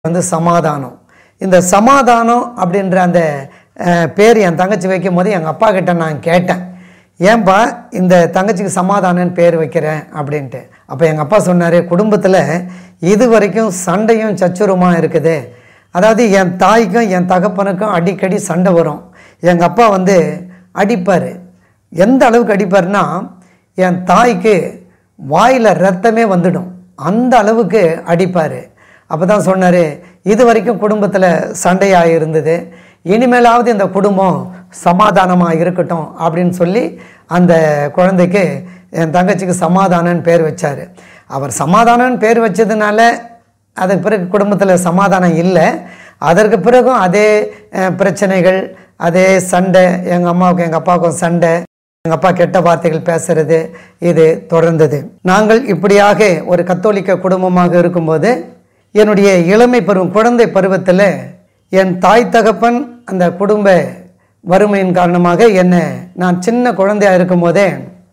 வந்து சமாதானம் இந்த சமாதானம் அப்படின்ற அந்த அஹ், பேர் என் தங்கச்சி வைக்கும் போது எங்கள் அப்பா கிட்ட நான் கேட்டேன் ஏன்பா இந்த தங்கச்சிக்கு சமாதானம்னு பேர் வைக்கிறேன் அப்படின்ட்டு அப்போ எங்கள் அப்பா சொன்னார் குடும்பத்தில் இது வரைக்கும் சண்டையும் சச்சுரமாக இருக்குது அதாவது என் தாய்க்கும் என் தகப்பனுக்கும் அடிக்கடி சண்டை வரும் எங்கள் அப்பா வந்து அடிப்பார் எந்த அளவுக்கு அடிப்பார்னா என் தாய்க்கு வாயில் ரத்தமே வந்துடும் அந்த அளவுக்கு அடிப்பார் அப்போ தான் சொன்னார் இது வரைக்கும் குடும்பத்தில் சண்டையாக இருந்தது இனிமேலாவது இந்த குடும்பம் சமாதானமாக இருக்கட்டும் அப்படின்னு சொல்லி அந்த குழந்தைக்கு என் தங்கச்சிக்கு சமாதானம்னு பேர் வச்சார் அவர் சமாதானம்னு பேர் வச்சதுனால அதுக்கு பிறகு குடும்பத்தில் சமாதானம் இல்லை அதற்கு பிறகும் அதே அஹ், பிரச்சனைகள் அதே சண்டை எங்கள் அம்மாவுக்கும் எங்கள் அப்பாவுக்கும் சண்டை எங்கள் அப்பா கெட்ட வார்த்தைகள் பேசுறது இது தொடர்ந்தது நாங்கள் இப்படியாக ஒரு கத்தோலிக்க குடும்பமாக இருக்கும்போது என்னுடைய இளமை பருவம் குழந்தை பருவத்தில் என் தாய் தகப்பன் அந்த குடும்ப வறுமையின் காரணமாக என்னை நான் சின்ன குழந்தையாக இருக்கும்போதே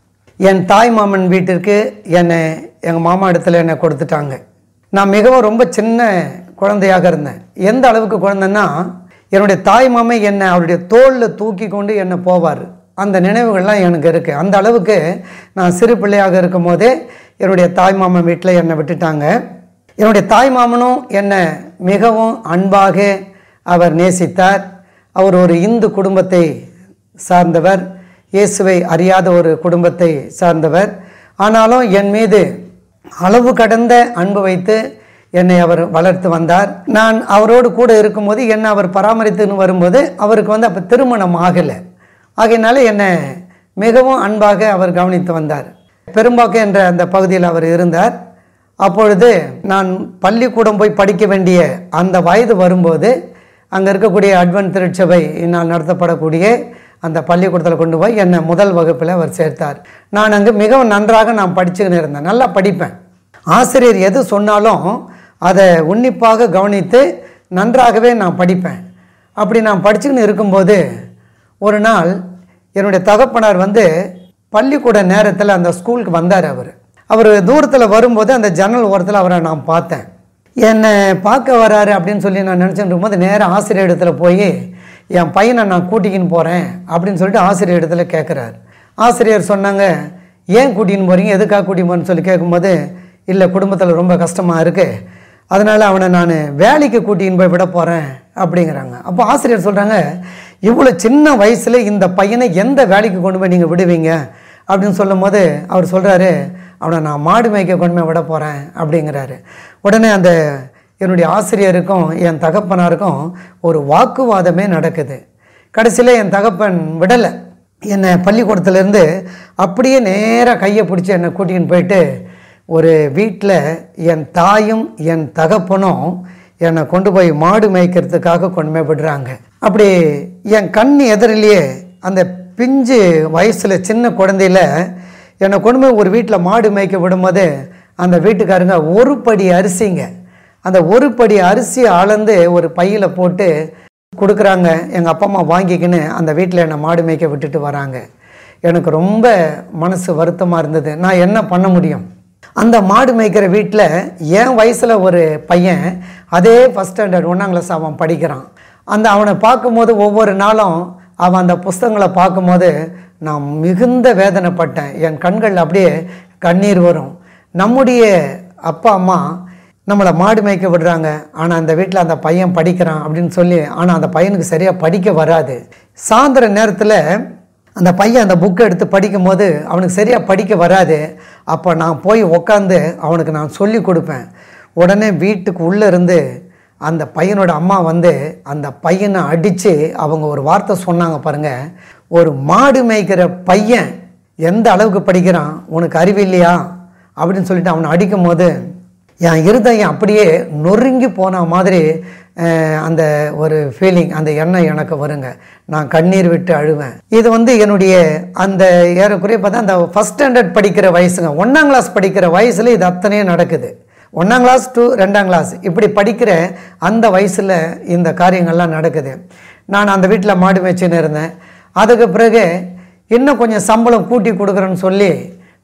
என் தாய் மாமன் வீட்டிற்கு என்னை எங்கள் மாமா இடத்துல என்னை கொடுத்துட்டாங்க நான் மிகவும் ரொம்ப சின்ன குழந்தையாக இருந்தேன் எந்த அளவுக்கு குழந்தைன்னா என்னுடைய தாய் மாமன் என்னை அவருடைய தோளில் தூக்கி கொண்டு என்னை போவார் அந்த நினைவுகள்லாம் எனக்கு இருக்குது அந்த அளவுக்கு நான் சிறு பிள்ளையாக இருக்கும் போதே என்னுடைய தாய் மாமன் வீட்டில் என்னை விட்டுட்டாங்க என்னுடைய தாய் மாமனும் என்னை மிகவும் அன்பாக அவர் நேசித்தார் அவர் ஒரு இந்து குடும்பத்தை சார்ந்தவர் இயேசுவை அறியாத ஒரு குடும்பத்தை சார்ந்தவர் ஆனாலும் என் மீது அளவு கடந்த அன்பு வைத்து என்னை அவர் வளர்த்து வந்தார் நான் அவரோடு கூட இருக்கும்போது என்னை அவர் பராமரித்துன்னு வரும்போது அவருக்கு வந்து அப்போ திருமணம் ஆகலை ஆகையினால என்னை மிகவும் அன்பாக அவர் கவனித்து வந்தார் பெரும்பாக்கம் என்ற அந்த பகுதியில் அவர் இருந்தார் அப்பொழுது நான் பள்ளிக்கூடம் போய் படிக்க வேண்டிய அந்த வயது வரும்போது அங்கே இருக்கக்கூடிய அட்வென்ட் திருச்சபை இந்நாள் நடத்தப்படக்கூடிய அந்த பள்ளிக்கூடத்தில் கொண்டு போய் என்னை முதல் வகுப்பில் அவர் சேர்த்தார் நான் அங்கே மிகவும் நன்றாக நான் படிச்சுக்கின்னு இருந்தேன் நல்லா படிப்பேன் ஆசிரியர் எது சொன்னாலும் அதை உன்னிப்பாக கவனித்து நன்றாகவே நான் படிப்பேன் அப்படி நான் படிச்சுக்கின்னு இருக்கும்போது ஒரு நாள் என்னுடைய தகப்பனார் வந்து பள்ளிக்கூட நேரத்தில் அந்த ஸ்கூலுக்கு வந்தார் அவர் அவர் தூரத்தில் வரும்போது அந்த ஜன்னல் ஓரத்தில் அவரை நான் பார்த்தேன் என்னை பார்க்க வராரு அப்படின்னு சொல்லி நான் நினச்சிட்டு இருக்கும்போது நேராக ஆசிரியர் இடத்துல போய் என் பையனை நான் கூட்டிக்கின்னு போகிறேன் அப்படின்னு சொல்லிட்டு ஆசிரியர் இடத்துல கேட்குறாரு ஆசிரியர் சொன்னாங்க ஏன் கூட்டின்னு போகிறீங்க எதுக்காக கூட்டின்னு போகிறேன்னு சொல்லி கேட்கும்போது இல்லை குடும்பத்தில் ரொம்ப கஷ்டமாக இருக்குது அதனால் அவனை நான் வேலைக்கு கூட்டின்னு போய் விட போகிறேன் அப்படிங்கிறாங்க அப்போ ஆசிரியர் சொல்கிறாங்க இவ்வளோ சின்ன வயசில் இந்த பையனை எந்த வேலைக்கு கொண்டு போய் நீங்கள் விடுவீங்க அப்படின்னு சொல்லும் போது அவர் சொல்கிறாரு அவனை நான் மாடு மேய்க்க கொண்டு போய் விட போகிறேன் அப்படிங்கிறாரு உடனே அந்த என்னுடைய ஆசிரியருக்கும் என் தகப்பனாருக்கும் ஒரு வாக்குவாதமே நடக்குது கடைசியில் என் தகப்பன் விடலை என்னை பள்ளிக்கூடத்துலேருந்து அப்படியே நேராக கையை பிடிச்சி என்னை கூட்டிகின்னு போயிட்டு ஒரு வீட்டில் என் தாயும் என் தகப்பனும் என்னை கொண்டு போய் மாடு மேய்க்கிறதுக்காக கொண்டு போய் விடுறாங்க அப்படி என் கண் எதிரிலேயே அந்த பிஞ்சு வயசில் சின்ன குழந்தையில என்னை கொண்டு போய் ஒரு வீட்டில் மாடு மேய்க்க விடும்போது அந்த வீட்டுக்காரங்க ஒரு படி அரிசிங்க அந்த ஒரு படி அரிசி அளந்து ஒரு பையில் போட்டு கொடுக்குறாங்க எங்கள் அப்பா அம்மா வாங்கிக்கின்னு அந்த வீட்டில் என்னை மாடு மேய்க்க விட்டுட்டு வராங்க எனக்கு ரொம்ப மனசு வருத்தமாக இருந்தது நான் என்ன பண்ண முடியும் அந்த மாடு மேய்க்கிற வீட்டில் என் வயசில் ஒரு பையன் அதே ஃபஸ்ட் ஸ்டாண்டர்ட் ஒன்றாம் கிளாஸ் அவன் படிக்கிறான் அந்த அவனை பார்க்கும்போது ஒவ்வொரு நாளும் அவன் அந்த புஸ்தகங்களை பார்க்கும்போது நான் மிகுந்த வேதனைப்பட்டேன் என் கண்கள் அப்படியே கண்ணீர் வரும் நம்முடைய அப்பா அம்மா நம்மளை மாடு மேய்க்க விடுறாங்க ஆனால் அந்த வீட்டில் அந்த பையன் படிக்கிறான் அப்படின்னு சொல்லி ஆனால் அந்த பையனுக்கு சரியாக படிக்க வராது சாயந்தர நேரத்தில் அந்த பையன் அந்த புக்கை எடுத்து படிக்கும்போது அவனுக்கு சரியாக படிக்க வராது அப்போ நான் போய் உக்காந்து அவனுக்கு நான் சொல்லி கொடுப்பேன் உடனே வீட்டுக்கு உள்ளே இருந்து அந்த பையனோட அம்மா வந்து அந்த பையனை அடித்து அவங்க ஒரு வார்த்தை சொன்னாங்க பாருங்கள் ஒரு மாடு மேய்க்கிற பையன் எந்த அளவுக்கு படிக்கிறான் உனக்கு அறிவு இல்லையா அப்படின்னு சொல்லிட்டு அவனை அடிக்கும் போது என் இருதயம் அப்படியே நொறுங்கி போன மாதிரி அஹ், அந்த ஒரு ஃபீலிங் அந்த எண்ணம் எனக்கு வருங்க நான் கண்ணீர் விட்டு அழுவேன் இது வந்து என்னுடைய அந்த ஏறக்குறைய பார்த்தா அந்த ஃபஸ்ட் ஸ்டாண்டர்ட் படிக்கிற வயசுங்க ஒன்றாம் கிளாஸ் படிக்கிற வயசில் இது அத்தனையும் நடக்குது ஒன்றாம் கிளாஸ் டு ரெண்டாம் கிளாஸ் இப்படி படிக்கிற அந்த வயசில் இந்த காரியங்கள்லாம் நடக்குது நான் அந்த வீட்டில் மாடு மேய்ச்சின்னு இருந்தேன் அதுக்கு பிறகு இன்னும் கொஞ்சம் சம்பளம் கூட்டி கொடுக்குறேன்னு சொல்லி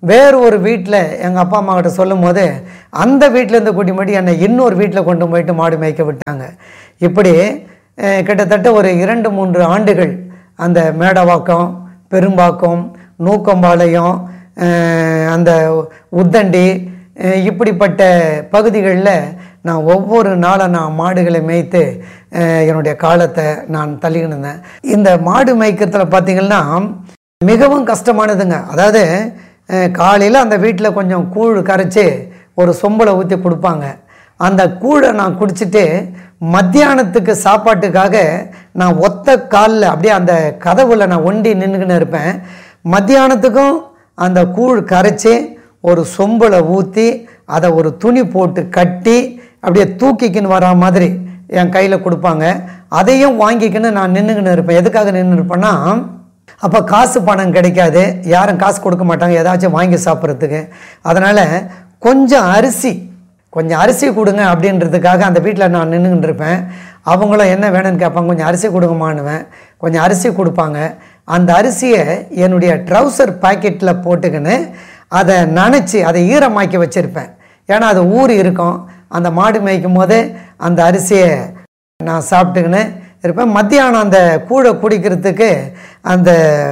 வேறு ஒரு வீட்டில் எங்கள் அப்பா அம்மா கிட்ட சொல்லும் போது அந்த வீட்டிலேருந்து கூட்டி போயிட்டு என்னை இன்னொரு வீட்டில் கொண்டு போயிட்டு மாடு மேய்க்க விட்டாங்க இப்படி அஹ், கிட்டத்தட்ட ஒரு இரண்டு மூன்று ஆண்டுகள் அந்த மேடவாக்கம் பெரும்பாக்கம் நூக்கம்பாளையம் அஹ், அந்த உத்தண்டி அஹ், இப்படிப்பட்ட பகுதிகளில் நான் ஒவ்வொரு நாளும் நான் மாடுகளை மேய்த்து அஹ், என்னுடைய காலத்தை நான் தள்ளிக்கிட்டு இருந்தேன் இந்த மாடு மேய்க்கிறதுல பார்த்தீங்கன்னா மிகவும் கஷ்டமானதுங்க அதாவது காலையில் அந்த வீட்டில் கொஞ்சம் கூழ் கரைச்சி ஒரு சொம்பலை ஊற்றி கொடுப்பாங்க அந்த கூழை நான் குடிச்சிட்டு மத்தியானத்துக்கு சாப்பாட்டுக்காக நான் ஒத்த காலில் அப்படியே அந்த கதவுல நான் ஒண்டி நின்றுக்கின்னு இருப்பேன் மத்தியானத்துக்கும் அந்த கூழ் கரைச்சி ஒரு சொம்பில் ஊற்றி அதை ஒரு துணி போட்டு கட்டி அப்படியே தூக்கிக்கின்னு வரா மாதிரி என் கையில் கொடுப்பாங்க அதையும் வாங்கிக்கின்னு நான் நின்றுக்கின்னு இருப்பேன் எதுக்காக நின்று இருப்பேன்னா அப்போ காசு பணம் கிடைக்காது யாரும் காசு கொடுக்க மாட்டாங்க ஏதாச்சும் வாங்கி சாப்பிட்றதுக்கு அதனால் கொஞ்சம் அரிசி கொஞ்சம் அரிசி கொடுங்க அப்படின்றதுக்காக அந்த வீட்டில் நான் நின்றுக்கிட்டு இருப்பேன் அவங்களும் என்ன வேணும்னு கேட்பாங்க கொஞ்சம் அரிசி கொடுங்கம்மான்னுவேன் கொஞ்சம் அரிசி கொடுப்பாங்க அந்த அரிசியை என்னுடைய ட்ரௌசர் பாக்கெட்டில் போட்டுக்கின்னு அதை நனைச்சி அதை ஈரமாக்கி வச்சுருப்பேன் ஏன்னா அது ஊறி இருக்கும் அந்த மாடு மேய்க்கும் போது அந்த அரிசியை நான் சாப்பிட்டுக்கின்னு இருப்பேன் மத்தியானம் அந்த கூழை குடிக்கிறதுக்கு அந்த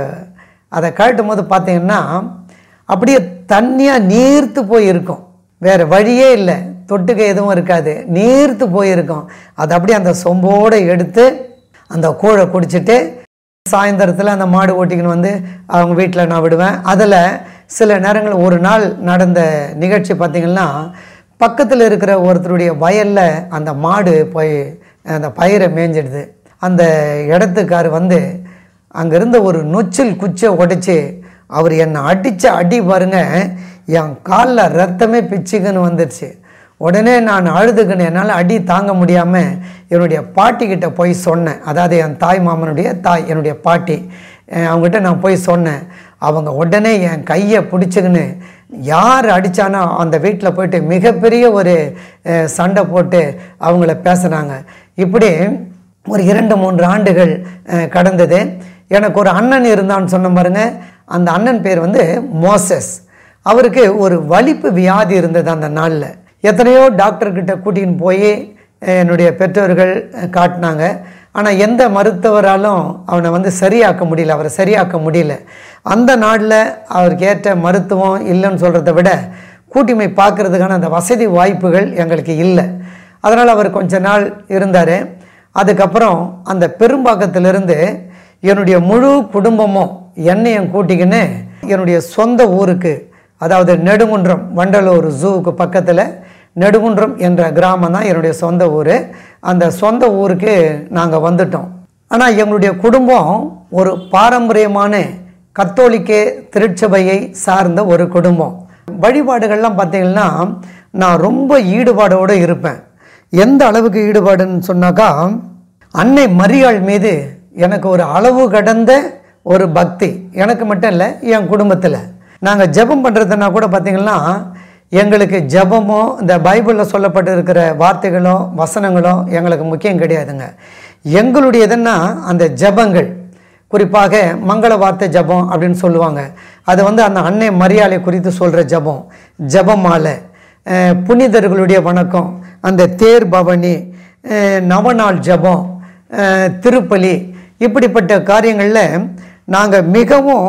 அதை கழட்டும் போது பார்த்தீங்கன்னா அப்படியே தண்ணியாக நீர்த்து போய் இருக்கும் வேறு வழியே இல்லை தொட்டுக்க எதுவும் இருக்காது நீர்த்து போயிருக்கும் அது அப்படியே அந்த சொம்போடு எடுத்து அந்த கூழை குடிச்சிட்டு சாயந்தரத்தில் அந்த மாடு ஓட்டிக்கின்னு வந்து அவங்க வீட்டில் நான் விடுவேன் அதில் சில நேரங்கள் ஒரு நாள் நடந்த நிகழ்ச்சி பார்த்திங்கன்னா பக்கத்தில் இருக்கிற ஒருத்தருடைய வயலில் அந்த மாடு போய் அந்த பயிரை மேய்ஞ்சிடுது அந்த இடத்துக்கார் வந்து அங்கே இருந்த ஒரு நொச்சில் குச்சியை உடைச்சி அவர் என்னை அடித்த அடி பாருங்க என் காலில் ரத்தமே பிச்சுக்குன்னு வந்துடுச்சு உடனே நான் அழுதுக்குன்னு என்னால் அடி தாங்க முடியாமல் என்னுடைய பாட்டிக்கிட்ட போய் சொன்னேன் அதாவது என் தாய் மாமனுடைய தாய் என்னுடைய பாட்டி அஹ் அவங்ககிட்ட நான் போய் சொன்னேன் அவங்க உடனே என் கையை பிடிச்சிக்கின்னு யார் அடித்தானோ அந்த வீட்டில் போயிட்டு மிகப்பெரிய ஒரு அஹ், சண்டை போட்டு அவங்கள பேசுனாங்க இப்படி ஒரு இரண்டு மூன்று ஆண்டுகள் அஹ், கடந்தது எனக்கு ஒரு அண்ணன் இருந்தான்னு சொன்ன பாருங்க அந்த அண்ணன் பேர் வந்து மோசஸ் அவருக்கு ஒரு வலிப்பு வியாதி இருந்தது அந்த நாளில் எத்தனையோ டாக்டர்கிட்ட கூட்டின்னு போய் அஹ், என்னுடைய பெற்றோர்கள் அஹ், காட்டினாங்க ஆனால் எந்த மருத்துவராலும் அவனை வந்து சரியாக்க முடியல அவரை சரியாக்க முடியல அந்த நாளில் அவருக்கு ஏற்ற மருத்துவம் இல்லைன்னு சொல்கிறத விட கூட்டிமை பார்க்கறதுக்கான அந்த வசதி வாய்ப்புகள் எங்களுக்கு இல்லை அதனால் அவர் கொஞ்ச நாள் இருந்தார் அதுக்கப்புறம் அந்த பெரும்பாக்கத்திலிருந்து என்னுடைய முழு குடும்பமும் என்னையும் கூட்டிக்கின்னு என்னுடைய சொந்த ஊருக்கு அதாவது நெடுங்குன்றம் வண்டலூர் ஜூவுக்கு பக்கத்தில் நெடுங்குன்றம் என்ற கிராமம் தான் என்னுடைய சொந்த ஊர் அந்த சொந்த ஊருக்கு நாங்கள் வந்துட்டோம் ஆனால் எங்களுடைய குடும்பம் ஒரு பாரம்பரியமான கத்தோலிக்க திருச்சபையை சார்ந்த ஒரு குடும்பம் வழிபாடுகள்லாம் பார்த்தீங்கன்னா நான் ரொம்ப ஈடுபாடோடு இருப்பேன் எந்த அளவுக்கு ஈடுபாடுன்னு சொன்னாக்கா அன்னை மரியாள் மீது எனக்கு ஒரு அளவு கடந்த ஒரு பக்தி எனக்கு மட்டும் இல்லை என் குடும்பத்தில் நாங்கள் ஜெபம் பண்ணுறதுனா கூட பார்த்திங்கன்னா எங்களுக்கு ஜெபமோ இந்த பைபிளில் சொல்லப்பட்டிருக்கிற வார்த்தைகளோ வசனங்களோ எங்களுக்கு முக்கியம் கிடையாதுங்க எங்களுடைய எதுன்னா அந்த ஜெபங்கள் குறிப்பாக மங்கள வார்த்தை ஜெபம் அப்படின்னு சொல்லுவாங்க அது வந்து அந்த அன்னை மரியாதை குறித்து சொல்கிற ஜெபம் ஜெபமாலை அஹ், புனிதர்களுடைய வணக்கம் அந்த தேர் பவனி அஹ், நவநாள் ஜெபம் அஹ், திருப்பலி இப்படிப்பட்ட காரியங்களில் நாங்கள் மிகவும்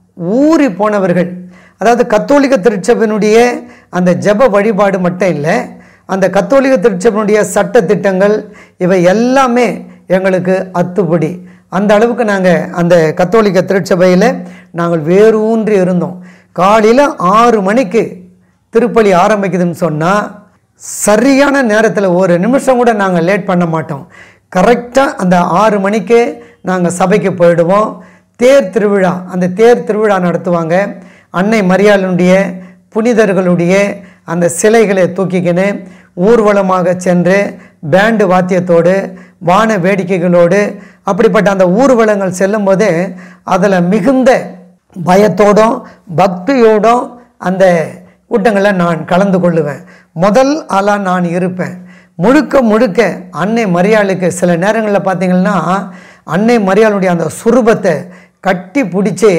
ஊறி போனவர்கள் அதாவது கத்தோலிக்க திருச்சபையினுடைய அந்த ஜெப வழிபாடு மட்டும் இல்லை அந்த கத்தோலிக்க திருச்சபையினுடைய சட்ட திட்டங்கள் இவை எல்லாமே எங்களுக்கு அத்துப்படி அந்த அளவுக்கு நாங்கள் அந்த கத்தோலிக்க திருச்சபையில் நாங்கள் வேரூன்றி இருந்தோம் காலையில் ஆறு மணிக்கு திருப்பலி ஆரம்பிக்குதுன்னு சொன்னால் சரியான நேரத்தில் ஒரு நிமிஷம் கூட நாங்கள் லேட் பண்ண மாட்டோம் கரெக்டாக அந்த ஆறு மணிக்கு நாங்கள் சபைக்கு போயிடுவோம் தேர் திருவிழா அந்த தேர் திருவிழா நடத்துவாங்க அன்னை மரியாளுடைய புனிதர்களுடைய அந்த சிலைகளை தூக்கிக்கின்னு ஊர்வலமாக சென்று பேண்டு வாத்தியத்தோடு வான வேடிக்கைகளோடு அப்படிப்பட்ட அந்த ஊர்வலங்கள் செல்லும்போது அதில் மிகுந்த பயத்தோடும் பக்தியோடும் அந்த கூட்டங்களில் நான் கலந்து கொள்ளுவேன் முதல் ஆளாக நான் இருப்பேன் முழுக்க முழுக்க அன்னை மரியாளுக்கு சில நேரங்களில் பார்த்தீங்கன்னா அன்னை மரியாளுடைய அந்த சுரூபத்தை கட்டி பிடிச்சி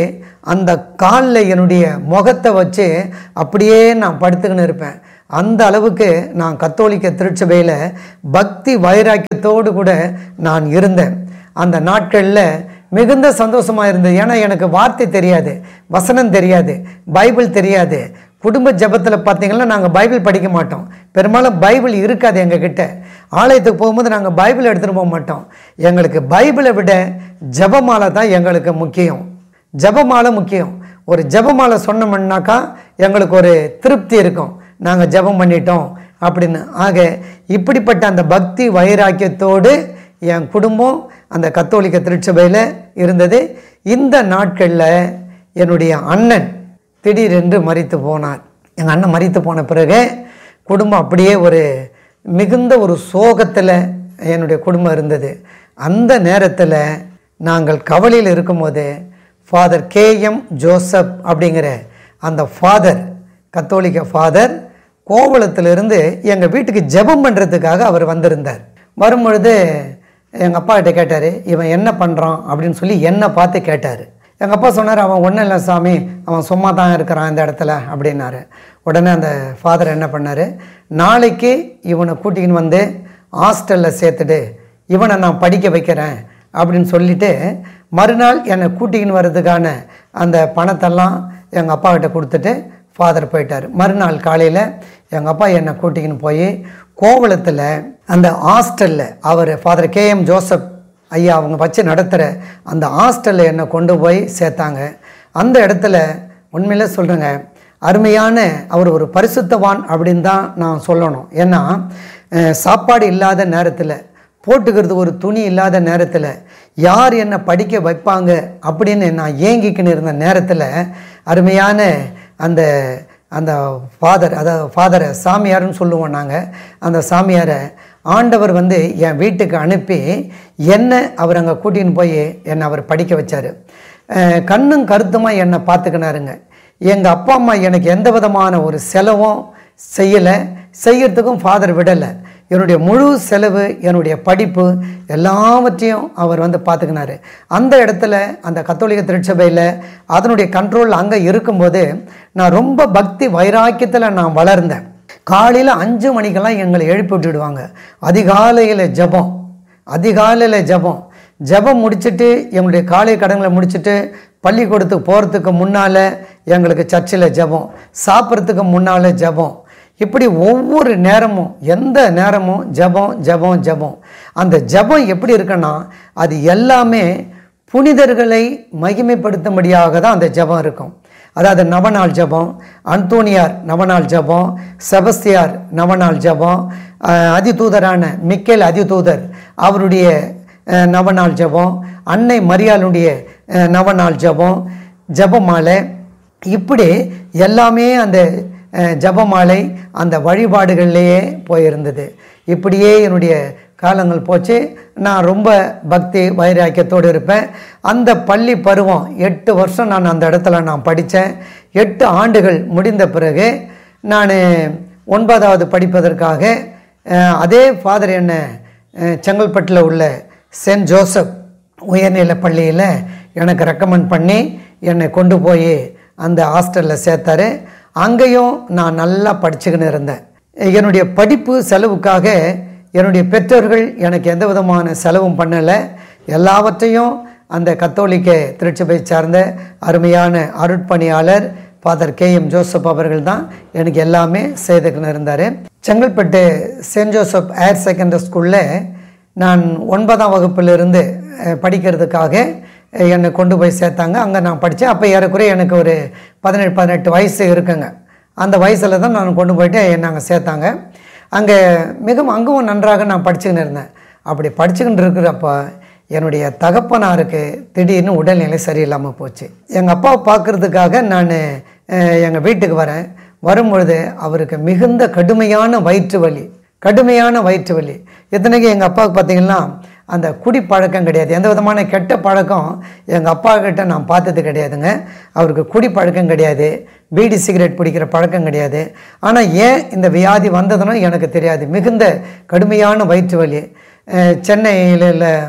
அந்த காலில் என்னுடைய முகத்தை வச்சு அப்படியே நான் படுத்துக்கின்னு இருப்பேன் அந்த அளவுக்கு நான் கத்தோலிக்க திருச்சபையில் பக்தி வைராக்கியத்தோடு கூட நான் இருந்தேன் அந்த நாட்களில் மிகுந்த சந்தோஷமாக இருந்தது ஏன்னா எனக்கு வார்த்தை தெரியாது வசனம் தெரியாது பைபிள் தெரியாது குடும்ப ஜெபத்தில் பார்த்தீங்கன்னா நாங்கள் பைபிள் படிக்க மாட்டோம் பெரும்பாலும் பைபிள் இருக்காது எங்ககிட்ட ஆலயத்துக்கு போகும்போது நாங்கள் பைபிள் எடுத்துகிட்டு போக மாட்டோம் எங்களுக்கு பைபிளை விட ஜெபமாலை தான் எங்களுக்கு முக்கியம் ஜெபமாலை முக்கியம் ஒரு ஜெபமாலை சொன்னோம்னாக்கா எங்களுக்கு ஒரு திருப்தி இருக்கும் நாங்கள் ஜெபம் பண்ணிட்டோம் அப்படின்னு ஆக இப்படிப்பட்ட அந்த பக்தி வைராக்கியத்தோடு என் குடும்பம் அந்த கத்தோலிக்க திருச்சபையில் இருந்தது இந்த நாட்களில் என்னுடைய அண்ணன் திடீரென்று மறித்து போனார் எங்கள் அண்ணன் மறித்து போன பிறகு குடும்பம் அப்படியே ஒரு மிகுந்த ஒரு சோகத்தில் என்னுடைய குடும்பம் இருந்தது அந்த நேரத்தில் நாங்கள் கவலையில் இருக்கும்போது ஃபாதர் கேஎம் ஜோசப் அப்படிங்கிற அந்த ஃபாதர் கத்தோலிக்க ஃபாதர் கோவளத்திலிருந்து எங்கள் வீட்டுக்கு ஜெபம் பண்ணுறதுக்காக அவர் வந்திருந்தார் வரும்பொழுது எங்கள் அப்பா கிட்ட கேட்டார் இவன் என்ன பண்ணுறான் அப்படின்னு சொல்லி என்னை பார்த்து கேட்டார் எங்கள் அப்பா சொன்னார் அவன் ஒன்றும் இல்லை சாமி அவன் சும்மா தான் இருக்கிறான் இந்த இடத்துல அப்படின்னாரு உடனே அந்த ஃபாதர் என்ன பண்ணார் நாளைக்கு இவனை கூட்டிக்கின்னு வந்து ஹாஸ்டலில் சேர்த்துட்டு இவனை நான் படிக்க வைக்கிறேன் அப்படின்னு சொல்லிட்டு மறுநாள் என்னை கூட்டிக்கின்னு வர்றதுக்கான அந்த பணத்தெல்லாம் எங்கள் அப்பா கிட்ட கொடுத்துட்டு ஃபாதர் போயிட்டார் மறுநாள் காலையில் எங்கள் அப்பா என்னை கூட்டிக்கின்னு போய் கோவளத்தில் அந்த ஹாஸ்டலில் அவர் ஃபாதர் கேஎம் ஜோசப் ஐயா அவங்க வச்சு நடத்துகிற அந்த ஹாஸ்டலில் என்னை கொண்டு போய் சேர்த்தாங்க அந்த இடத்துல உண்மையிலே சொல்கிறேங்க அருமையான அவர் ஒரு பரிசுத்தவான் அப்படின்னு தான் நான் சொல்லணும் ஏன்னா அஹ், சாப்பாடு இல்லாத நேரத்தில் போட்டுக்கிறது ஒரு துணி இல்லாத நேரத்தில் யார் என்னை படிக்க வைப்பாங்க அப்படின்னு நான் ஏங்கிக்கின்னு இருந்த நேரத்தில் அருமையான அந்த அந்த ஃபாதர் அதாவது ஃபாதரை சாமியார்னு சொல்லுவோம் நாங்கள் அந்த சாமியாரை ஆண்டவர் வந்து என் வீட்டுக்கு அனுப்பி என்னை அவர் அங்கே கூட்டின்னு போய் என்னை அவர் படிக்க வச்சார் அஹ் கண்ணும் கருத்துமாக என்னை பார்த்துக்கினாருங்க எங்கள் அப்பா அம்மா எனக்கு எந்த விதமான ஒரு செலவும் செய்யலை செய்யறதுக்கும் ஃபாதர் விடலை என்னுடைய முழு செலவு என்னுடைய படிப்பு எல்லாவற்றையும் அவர் வந்து பார்த்துக்கினாரு அந்த இடத்துல அந்த கத்தோலிக்க திருச்சபையில் அதனுடைய கண்ட்ரோல் அங்கே இருக்கும்போது நான் ரொம்ப பக்தி வைராக்கியத்தில் நான் வளர்ந்தேன் காலையில் அஞ்சு மணிக்கெல்லாம் எங்களை எழுப்பி விட்டுடுவாங்க அதிகாலையில் ஜெபம் அதிகாலையில் ஜெபம் ஜெபம் முடிச்சுட்டு எங்களுடைய காலை கடன்களை முடிச்சுட்டு பள்ளிக்கூடத்துக்கு போகிறதுக்கு முன்னால் எங்களுக்கு சர்ச்சில் ஜெபம் சாப்பிட்றதுக்கு முன்னால் ஜெபம் இப்படி ஒவ்வொரு நேரமும் எந்த நேரமும் ஜெபம் ஜெபம் ஜெபம் அந்த ஜெபம் எப்படி இருக்குன்னா அது எல்லாமே புனிதர்களை மகிமைப்படுத்தும்படியாக தான் அந்த ஜெபம் இருக்கும் அதாவது நவநாள் ஜெபம் அந்தோனியார் நவநாள் ஜெபம் செபஸ்தியார் நவநாள் ஜெபம் அஹ், அதிதூதரான மிக்கேல் அதிதூதர் அவருடைய அஹ், நவநாள் ஜெபம் அன்னை மரியாளுடைய அஹ், நவநாள் ஜெபம் ஜெபமாலை இப்படி எல்லாமே அந்த அஹ், ஜெபமாலை அந்த வழிபாடுகள்லேயே போயிருந்தது இப்படியே என்னுடைய காலங்கள் போச்சு நான் ரொம்ப பக்தி வைராக்கியத்தோடு இருப்பேன் அந்த பள்ளி பருவம் எட்டு வருஷம் நான் அந்த இடத்துல நான் படித்தேன் எட்டு ஆண்டுகள் முடிந்த பிறகு நான் ஒன்பதாவது படிப்பதற்காக அஹ், அதே ஃபாதர் என்னை அஹ், செங்கல்பட்டில் உள்ள சென்ட் ஜோசப் உயர்நிலை பள்ளியில் எனக்கு ரெக்கமெண்ட் பண்ணி என்னை கொண்டு போய் அந்த ஹாஸ்டலில் சேர்த்தாரு அங்கேயும் நான் நல்லா படிச்சுக்கின்னு இருந்தேன் என்னுடைய படிப்பு செலவுக்காக என்னுடைய பெற்றோர்கள் எனக்கு எந்த விதமான செலவும் பண்ணலை எல்லாவற்றையும் அந்த கத்தோலிக்க திருச்சபை சார்ந்த அருமையான அருட்பணியாளர் ஃபாதர் கே எம் ஜோசப் அவர்கள் தான் எனக்கு எல்லாமே செய்துக்கின்னு இருந்தார் Chengalpattu Saint Joseph higher secondary ஸ்கூலில் நான் ஒன்பதாம் வகுப்பிலிருந்து அஹ், படிக்கிறதுக்காக அஹ், என்னை கொண்டு போய் சேர்த்தாங்க அங்கே நான் படித்தேன் அப்போ ஏறக்குறைய எனக்கு ஒரு பதினெட்டு பதினெட்டு வயசு இருக்குங்க அந்த வயசில் தான் நான் கொண்டு போயிட்டு என்னை அங்கே சேர்த்தாங்க அங்கே மிகவும் அங்கவும் நன்றாக நான் படிச்சுக்கின்னு இருந்தேன் அப்படி படிச்சுக்கிட்டு இருக்கிறப்ப என்னுடைய தகப்பனாருக்கு திடீர்னு உடல்நிலை சரியில்லாமல் போச்சு எங்கள் அப்பாவை பார்க்குறதுக்காக நான் எங்கள் வீட்டுக்கு வரேன் வரும்பொழுது அவருக்கு மிகுந்த கடுமையான வயிற்று வலி கடுமையான வயிற்று வலி இத்தனைக்கு எங்கள் அப்பாவுக்கு பார்த்தீங்கன்னா அந்த குடி பழக்கம் கிடையாது எந்த விதமான கெட்ட பழக்கம் எங்கள் அப்பா கிட்ட நான் பார்த்தது கிடையாதுங்க அவருக்கு குடி பழக்கம் கிடையாது பீடி சிகரெட் பிடிக்கிற பழக்கம் கிடையாது ஆனால் ஏன் இந்த வியாதி வந்ததுன்னு எனக்கு தெரியாது மிகுந்த கடுமையான வயிற்று வலி அஹ் சென்னையில் உள்ள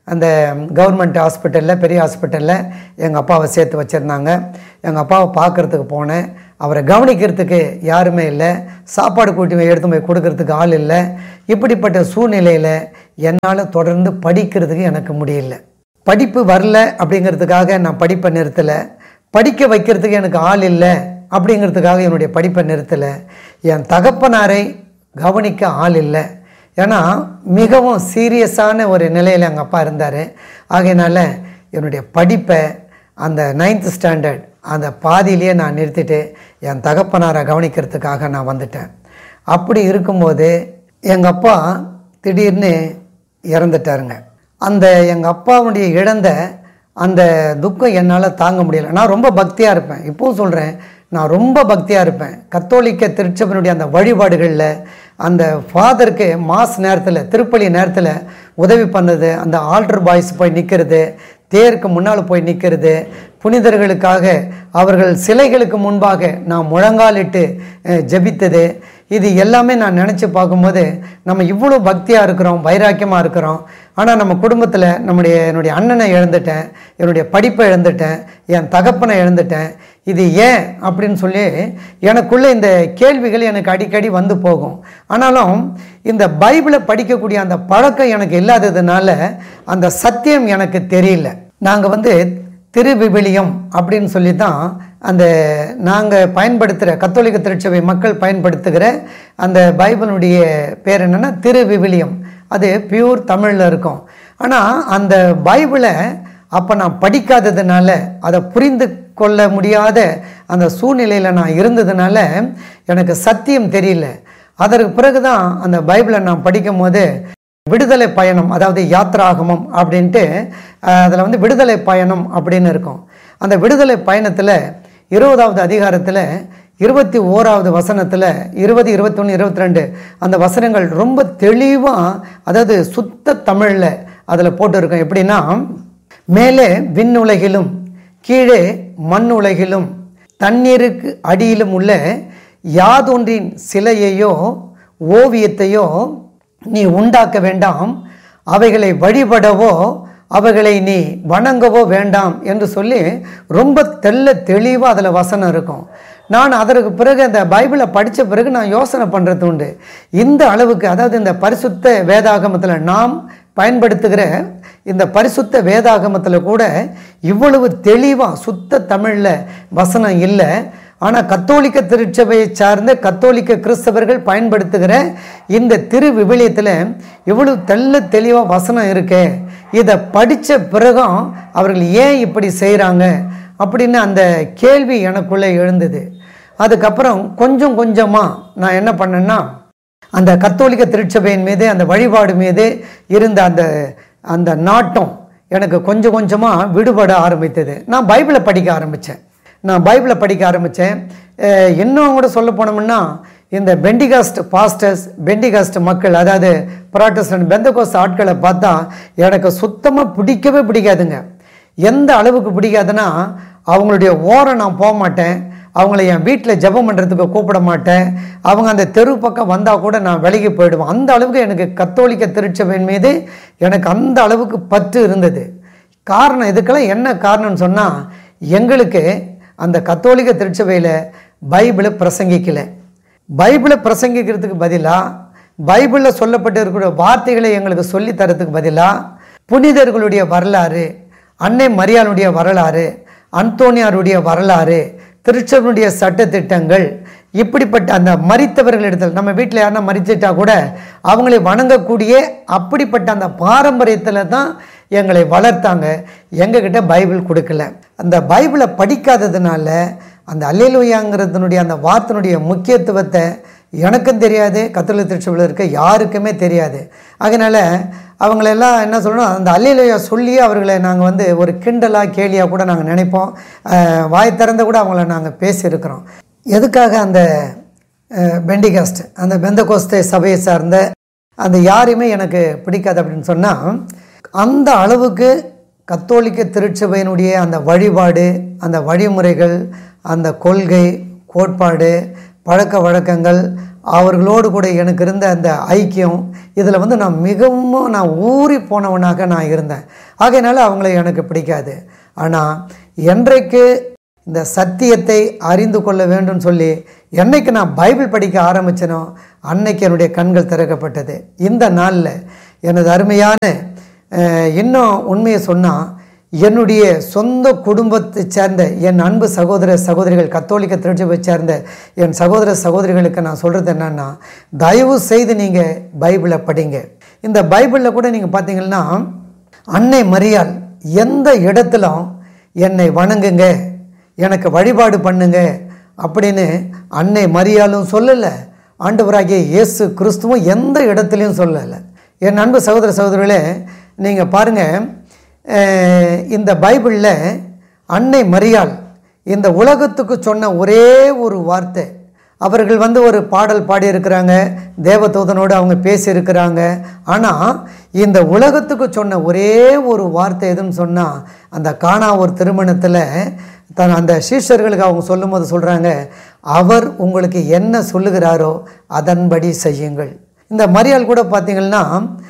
அந்த கவர்மெண்ட் ஹாஸ்பிட்டலில் பெரிய ஹாஸ்பிட்டலில் எங்கள் அப்பாவை சேர்த்து வச்சுருந்தாங்க எங்கள் அப்பாவை பார்க்குறதுக்கு போனேன் அவரை கவனிக்கிறதுக்கு யாருமே இல்லை சாப்பாடு கூட்டி போய் எடுத்து போய் கொடுக்கறதுக்கு ஆள் இல்லை இப்படிப்பட்ட சூழ்நிலையில் என்னால் தொடர்ந்து படிக்கிறதுக்கு எனக்கு முடியல படிப்பு வரல அப்படிங்கிறதுக்காக நான் படிப்பை நிறுத்தலை படிக்க வைக்கிறதுக்கு எனக்கு ஆள் இல்லை அப்படிங்கிறதுக்காக என்னுடைய படிப்பை நிறுத்தலை என் தகப்பனாரை கவனிக்க ஆள் இல்லை ஏன்னா மிகவும் சீரியஸான ஒரு நிலையில் எங்கள் அப்பா இருந்தார் ஆகையினால என்னுடைய படிப்பை அந்த நைன்த் ஸ்டாண்டர்ட் அந்த பாதியிலேயே நான் நிறுத்திட்டு என் தகப்பனாரை கவனிக்கிறதுக்காக நான் வந்துட்டேன் அப்படி இருக்கும்போது எங்கள் அப்பா திடீர்னு இறந்துட்டாருங்க அந்த எங்கள் அப்பாவுடைய இழந்த அந்த துக்கம் என்னால் தாங்க முடியல நான் ரொம்ப பக்தியாக இருப்பேன் இப்போவும் சொல்கிறேன் நான் ரொம்ப பக்தியாக இருப்பேன் கத்தோலிக்க திருச்சபனுடைய அந்த வழிபாடுகளில் அந்த ஃபாதருக்கு மாஸ் நேரத்தில் திருப்பலி நேரத்தில் உதவி பண்ணது அந்த ஆல்டர் பாய்ஸ் போய் நிற்கிறது தேருக்கு முன்னால் போய் நிற்கிறது புனிதர்களுக்காக அவர்கள் சிலைகளுக்கு முன்பாக நான் முழங்காலிட்டு அஹ், ஜெபித்தது இது எல்லாமே நான் நினச்சி பார்க்கும்போது நம்ம இவ்வளோ பக்தியாக இருக்கிறோம் வைராக்கியமாக இருக்கிறோம் ஆனால் நம்ம குடும்பத்தில் நம்முடைய என்னுடைய அண்ணனை இழந்துட்டேன் என்னுடைய படிப்பை இழந்துட்டேன் என் தகப்பனை இழந்துட்டேன் இது ஏன் அப்படின்னு சொல்லி எனக்குள்ளே இந்த கேள்விகள் எனக்கு அடிக்கடி வந்து போகும் ஆனாலும் இந்த பைபிளை படிக்கக்கூடிய அந்த பழக்கம் எனக்கு இல்லாததுனால அந்த சத்தியம் எனக்கு தெரியல நாங்கள் வந்து திருவிவிலியம் அப்படின்னு சொல்லி தான் அந்த நாங்கள் பயன்படுத்துகிற கத்தோலிக்க திருச்சபை மக்கள் பயன்படுத்துகிற அந்த பைபிளுடைய பேர் என்னென்னா திருவிவிலியம் அது பியூர் தமிழில் இருக்கும் ஆனால் அந்த பைபிளை அப்போ நான் படிக்காததுனால அதை புரிந்து கொள்ள முடியாத அந்த சூழ்நிலையில் நான் இருந்ததுனால எனக்கு சத்தியம் தெரியல அதற்கு பிறகு தான் அந்த பைபிளை நான் படிக்கும் போது விடுதலை பயணம் அதாவது யாத்ராகமம் அப்படின்ட்டு அதில் வந்து விடுதலை பயணம் அப்படின்னு இருக்கும் அந்த விடுதலை பயணத்தில் இருபதாவது அதிகாரத்தில் இருபத்தி ஓராவது வசனத்தில் இருபது இருபத்தொன்று இருபத்தி ரெண்டு அந்த வசனங்கள் ரொம்ப தெளிவாக அதாவது சுத்த தமிழில் அதில் போட்டிருக்கோம் எப்படின்னா மேலே விண்ணுலகிலும் கீழே மண் உலகிலும் தண்ணீருக்கு அடியிலும் உள்ள யாதொன்றின் சிலையையோ ஓவியத்தையோ நீ உண்டாக்க வேண்டாம் அவைகளை வழிபடவோ அவைகளை நீ வணங்கவோ வேண்டாம் என்று சொல்லி ரொம்ப தெள்ள தெளிவாக அதில் வசனம் இருக்கும் நான் அதற்கு பிறகு அந்த பைபிளை படித்த பிறகு நான் யோசனை பண்ணுறது உண்டு இந்த அளவுக்கு அதாவது இந்த பரிசுத்த வேதாகமத்தில் நாம் பயன்படுத்துகிற இந்த பரிசுத்த வேதாகமத்தில் கூட இவ்வளவு தெளிவாக சுத்த தமிழில் வசனம் இல்லை ஆனால் கத்தோலிக்க திருச்சபையை சார்ந்த கத்தோலிக்க கிறிஸ்தவர்கள் பயன்படுத்துகிற இந்த திரு விவிலியத்தில் இவ்வளவு தெள்ள தெளிவாக வசனம் இருக்கே இதை படித்த பிறகும் அவர்கள் ஏன் இப்படி செய்கிறாங்க அப்படின்னு அந்த கேள்வி எனக்குள்ளே எழுந்தது அதுக்கப்புறம் கொஞ்சம் கொஞ்சமாக நான் என்ன பண்ணேன்னா அந்த கத்தோலிக்க திருச்சபையின் மீது அந்த வழிபாடு மீது இருந்த அந்த அந்த நாட்டம் எனக்கு கொஞ்சம் கொஞ்சமாக விடுபட ஆரம்பித்தது நான் பைபிளை படிக்க ஆரம்பித்தேன் நான் பைபிளை படிக்க ஆரம்பித்தேன் இன்னும் கூட சொல்ல போனோம்னா இந்த பெண்டிகாஸ்ட் பாஸ்டர்ஸ் பெண்டிகாஸ்ட் மக்கள் அதாவது ப்ராட்டஸ்டன்ட் பெந்தகோஸ்ட் ஆட்களை பார்த்தா எனக்கு சுத்தமாக பிடிக்கவே பிடிக்காதுங்க எந்த அளவுக்கு பிடிக்காதுன்னா அவங்களுடைய ஓரம் நான் போக மாட்டேன் அவங்கள என் வீட்டில் ஜெபம் பண்ணுறதுக்கு கூப்பிட மாட்டேன் அவங்க அந்த தெரு பக்கம் வந்தால் கூட நான் விலகி போயிடுவேன் அந்த அளவுக்கு எனக்கு கத்தோலிக்க திருச்சபையின் மீது எனக்கு அந்த அளவுக்கு பற்று இருந்தது காரணம் இதுக்கெல்லாம் என்ன காரணம்னு சொன்னால் எங்களுக்கு அந்த கத்தோலிக்க திருச்சபையில் பைபிளை பிரசங்கிக்கலை பைபிளை பிரசங்கிக்கிறதுக்கு பதிலாக பைபிளில் சொல்லப்பட்டு இருக்கிற வார்த்தைகளை எங்களுக்கு சொல்லி தரத்துக்கு பதிலாக புனிதர்களுடைய வரலாறு அன்னை மரியாளுடைய வரலாறு அந்தோனியாருடைய வரலாறு திருச்சபனுடைய சட்டத்திட்டங்கள் இப்படிப்பட்ட அந்த மறித்தவர்களிடத்தில் நம்ம வீட்டில் யாருன்னா மறிச்சிட்டா கூட அவங்களை வணங்கக்கூடிய அப்படிப்பட்ட அந்த பாரம்பரியத்தில் தான் எங்களை வளர்த்தாங்க எங்ககிட்ட பைபிள் கொடுக்கல அந்த பைபிளை படிக்காததுனால அந்த அல்லேலுயாங்கிறதுனுடைய அந்த வார்த்தைனுடைய முக்கியத்துவத்தை எனக்கும் தெரியாது கத்தோலிக்க திருச்சபையில் இருக்க யாருக்குமே தெரியாது அதனால் அவங்களெல்லாம் என்ன சொல்லணும் அந்த அல்லேலுயா சொல்லி அவர்களை நாங்கள் வந்து ஒரு கிண்டலாக கேலியாக கூட நாங்கள் நினைப்போம் அஹ், வாய் திறந்து கூட அவங்கள நாங்கள் பேசியிருக்கிறோம் எதுக்காக அந்த அஹ், பெண்டிகாஸ்ட் அந்த பெந்தகோஸ்தே சபையை சார்ந்த அந்த யாரையுமே எனக்கு பிடிக்காது அப்படின்னு சொன்னால் அந்த அளவுக்கு கத்தோலிக்க திருச்சபையினுடைய அந்த வழிபாடு அந்த வழிமுறைகள் அந்த கொள்கை கோட்பாடு பழக்க வழக்கங்கள் அவர்களோடு கூட எனக்கு இருந்த அந்த ஐக்கியம் இதில் வந்து நான் மிகவும் நான் ஊறி போனவனாக நான் இருந்தேன் ஆகையினால அவங்கள எனக்கு பிடிக்காது ஆனால் என்றைக்கு இந்த சத்தியத்தை அறிந்து கொள்ள வேண்டும் சொல்லி என்னைக்கு நான் பைபிள் படிக்க ஆரம்பிச்சனோ அன்னைக்கு என்னுடைய கண்கள் திறக்கப்பட்டது இந்த நாளில் எனது அருமையான அஹ், இன்னும் உண்மையை சொன்னால் என்னுடைய சொந்த குடும்பத்தை சேர்ந்த என் அன்பு சகோதர சகோதரிகள் கத்தோலிக்க திருச்சபை சேர்ந்த என் சகோதர சகோதரிகளுக்கு நான் சொல்கிறது என்னன்னா தயவு செய்து நீங்கள் பைபிளை படிங்க இந்த பைபிளில் கூட நீங்கள் பார்த்தீங்கன்னா அன்னை மரியாள் எந்த இடத்திலும் என்னை வணங்குங்க எனக்கு வழிபாடு பண்ணுங்க அப்படின்னு அன்னை மரியாளும் சொல்லலை ஆண்டவராகிய இயேசு கிறிஸ்துவும் எந்த இடத்துலையும் சொல்லலை என் அன்பு சகோதர சகோதரிகளே நீங்கள் பாருங்கள் அஹ், இந்த பைபிளில் அன்னை மரியாள் இந்த உலகத்துக்கு சொன்ன ஒரே ஒரு வார்த்தை அவர்கள் வந்து ஒரு பாடல் பாடியிருக்கிறாங்க தேவதூதனோடு அவங்க பேசியிருக்கிறாங்க ஆனால் இந்த உலகத்துக்கு சொன்ன ஒரே ஒரு வார்த்தை எதுன்னு சொன்னால் அந்த காணா ஒரு திருமணத்தில் தன் அந்த சீஷர்களுக்கு அவங்க சொல்லும்போது சொல்கிறாங்க அவர் உங்களுக்கு என்ன சொல்லுகிறாரோ அதன்படி செய்யுங்கள் இந்த மரியாள் கூட பார்த்தீங்கன்னா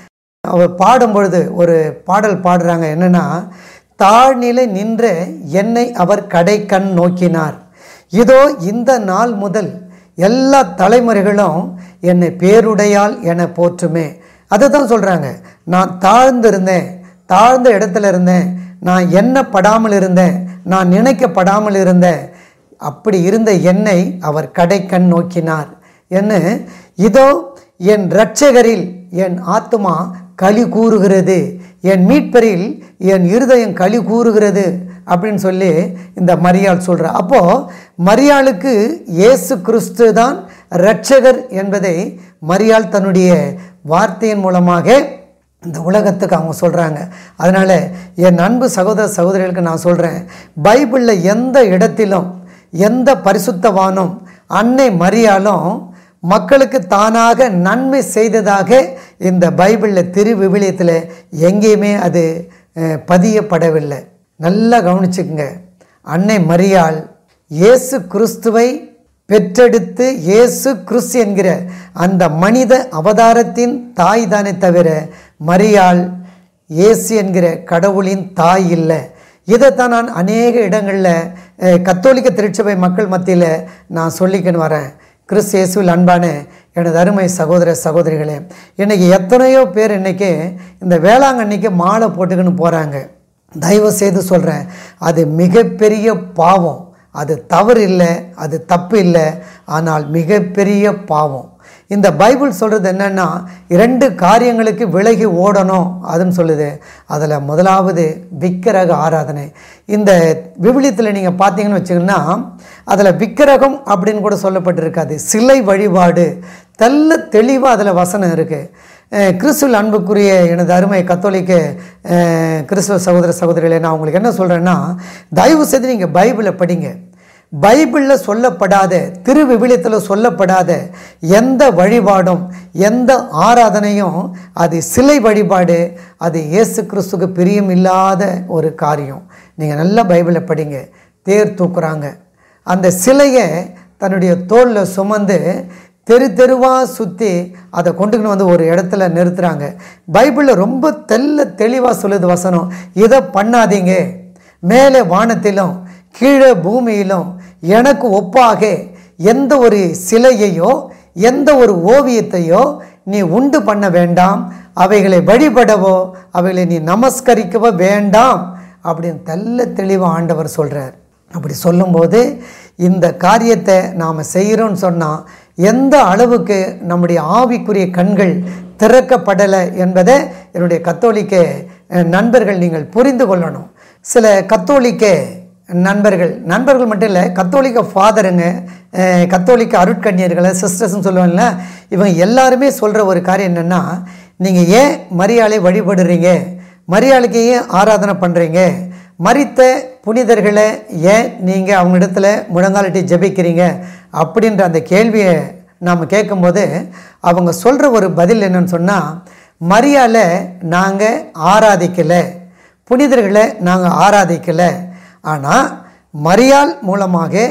அவர் பாடும் பொழுது ஒரு பாடல் பாடுறாங்க என்னன்னா தாழ்நிலை நின்ற என்னை அவர் கடைக்கண் நோக்கினார் இதோ இந்த நாள் முதல் எல்லா தலைமுறைகளும் என்னை பேருடையால் என போற்றுமே அதை தான் சொல்கிறாங்க நான் தாழ்ந்திருந்தேன் தாழ்ந்த இடத்துல இருந்தேன் நான் எண்ணப்படாமல் இருந்தேன் நான் நினைக்கப்படாமல் இருந்தேன் அப்படி இருந்த என்னை அவர் கடைக்கண் நோக்கினார் என்ன இதோ என் இரட்சகரில் என் ஆத்துமா களி கூறுகிறது என் மீட்பரில் என் இருதயம் களி கூறுகிறது அப்படின்னு சொல்லி இந்த மரியாள் சொல்கிறார் அப்போது மரியாளுக்கு இயேசு கிறிஸ்து தான் இரட்சகர் என்பதை மரியாள் தன்னுடைய வார்த்தையின் மூலமாக இந்த உலகத்துக்கு அவங்க சொல்கிறாங்க அதனால் என் அன்பு சகோதர சகோதரிகளுக்கு நான் சொல்கிறேன் பைபிளில் எந்த இடத்திலும் எந்த பரிசுத்தவானும் அன்னை மரியாலும் மக்களுக்கு தானாக நன்மை செய்ததாக இந்த பைபிளில் திரு விவிலியத்தில் எங்கேயுமே அது அஹ், பதியப்படவில்லை நல்லா கவனிச்சுக்குங்க அன்னை மரியாள் இயேசு கிறிஸ்துவை பெற்றெடுத்து இயேசு கிறிஸ்து என்கிற அந்த மனித அவதாரத்தின் தாய் தானே தவிர மரியாள் இயேசு என்கிற கடவுளின் தாய் இல்லை இதைத்தான் நான் அநேக இடங்களில் அஹ், கத்தோலிக்க திருச்சபை மக்கள் மத்தியில் நான் சொல்லிக்கின்னு வரேன் கிறிஸ்து இயேசுவில் அன்பான எனது அருமை சகோதர சகோதரிகளே இன்னைக்கு எத்தனையோ பேர் இன்னைக்கு இந்த வேளாங்கண்ணிக்கு மாலை போட்டுக்கின்னு போகிறாங்க தயவு செய்து சொல்கிறேன் அது மிகப்பெரிய பாவம் அது தவறு இல்லை அது தப்பு இல்லை ஆனால் மிகப்பெரிய பாவம் இந்த பைபிள் சொல்கிறது என்னென்னா இரண்டு காரியங்களுக்கு விலகி ஓடணும் அதுன்னு சொல்லுது அதில் முதலாவது விக்கிரக ஆராதனை இந்த விவிலியத்தில் நீங்கள் பார்த்தீங்கன்னு வச்சிங்கன்னா அதில் விக்கிரகம் அப்படின்னு கூட சொல்லப்பட்டிருக்காது சிலை வழிபாடு தெல்ல தெளிவாக அதில் வசனம் இருக்குது கிறிஸ்துவில் அன்புக்குரிய எனது அருமை கத்தோலிக்க அஹ், கிறிஸ்துவ சகோதர சகோதரிகளே நான் உங்களுக்கு என்ன சொல்கிறேன்னா தயவு செய்து நீங்கள் பைபிளை படிங்க பைபிளில் சொல்லப்படாத திரு விவிலியத்தில் சொல்லப்படாத எந்த வழிபாடும் எந்த ஆராதனையும் அது சிலை வழிபாடு அது இயேசு கிறிஸ்துக்கு பிரியம் இல்லாத ஒரு காரியம் நீங்கள் நல்லா பைபிளை படிங்க தேர் தூக்குறாங்க அந்த சிலையை தன்னுடைய தோளில் சுமந்து தெரு தெருவாக சுற்றி அதை கொண்டுக்கின்னு வந்து ஒரு இடத்துல நிறுத்துகிறாங்க பைபிளில் ரொம்ப தெல்ல தெளிவாக சொல்லுது வசனம் இதை பண்ணாதீங்க மேலே வானத்திலும் கீழே பூமியிலும் எனக்கு ஒப்பாக எந்த ஒரு சிலையையோ எந்த ஒரு ஓவியத்தையோ நீ உண்டு பண்ண வேண்டாம் அவைகளை வழிபடவோ அவைகளை நீ நமஸ்கரிக்கவோ வேண்டாம் அப்படின்னு தெல்ல தெளிவாக ஆண்டவர் சொல்கிறார் அப்படி சொல்லும்போது இந்த காரியத்தை நாம் செய்கிறோன்னு சொன்னால் எந்த அளவுக்கு நம்முடைய ஆவிக்குரிய கண்கள் திறக்கப்படலை என்பதை என்னுடைய கத்தோலிக்க அஹ், நண்பர்கள் நீங்கள் புரிந்து கொள்ளணும் சில கத்தோலிக்க நண்பர்கள் நண்பர்கள் மட்டும் இல்லை கத்தோலிக்க ஃபாதருங்க அஹ், கத்தோலிக்க அருட்கன்னியர்களை சிஸ்டர்ஸ்னு சொல்லுவாங்கல்ல இவங்க எல்லாருமே சொல்கிற ஒரு காரியம் என்னென்னா நீங்கள் ஏன் மரியாதை வழிபடுறீங்க மரியாளுக்கு ஏன் ஆராதனை பண்ணுறீங்க மரித்த புனிதர்களை ஏன் நீங்கள் அவங்க இடத்துல முழங்காலிட்டு ஜெபிக்கிறீங்க அப்படின்ற அந்த கேள்வியை நாம் கேட்கும்போது அவங்க சொல்கிற ஒரு பதில் என்னன்னு சொன்னால் மரியாதை நாங்கள் ஆராதிக்கலை புனிதர்களை நாங்கள் ஆராதிக்கலை ஆனால் மரியாள் மூலமாக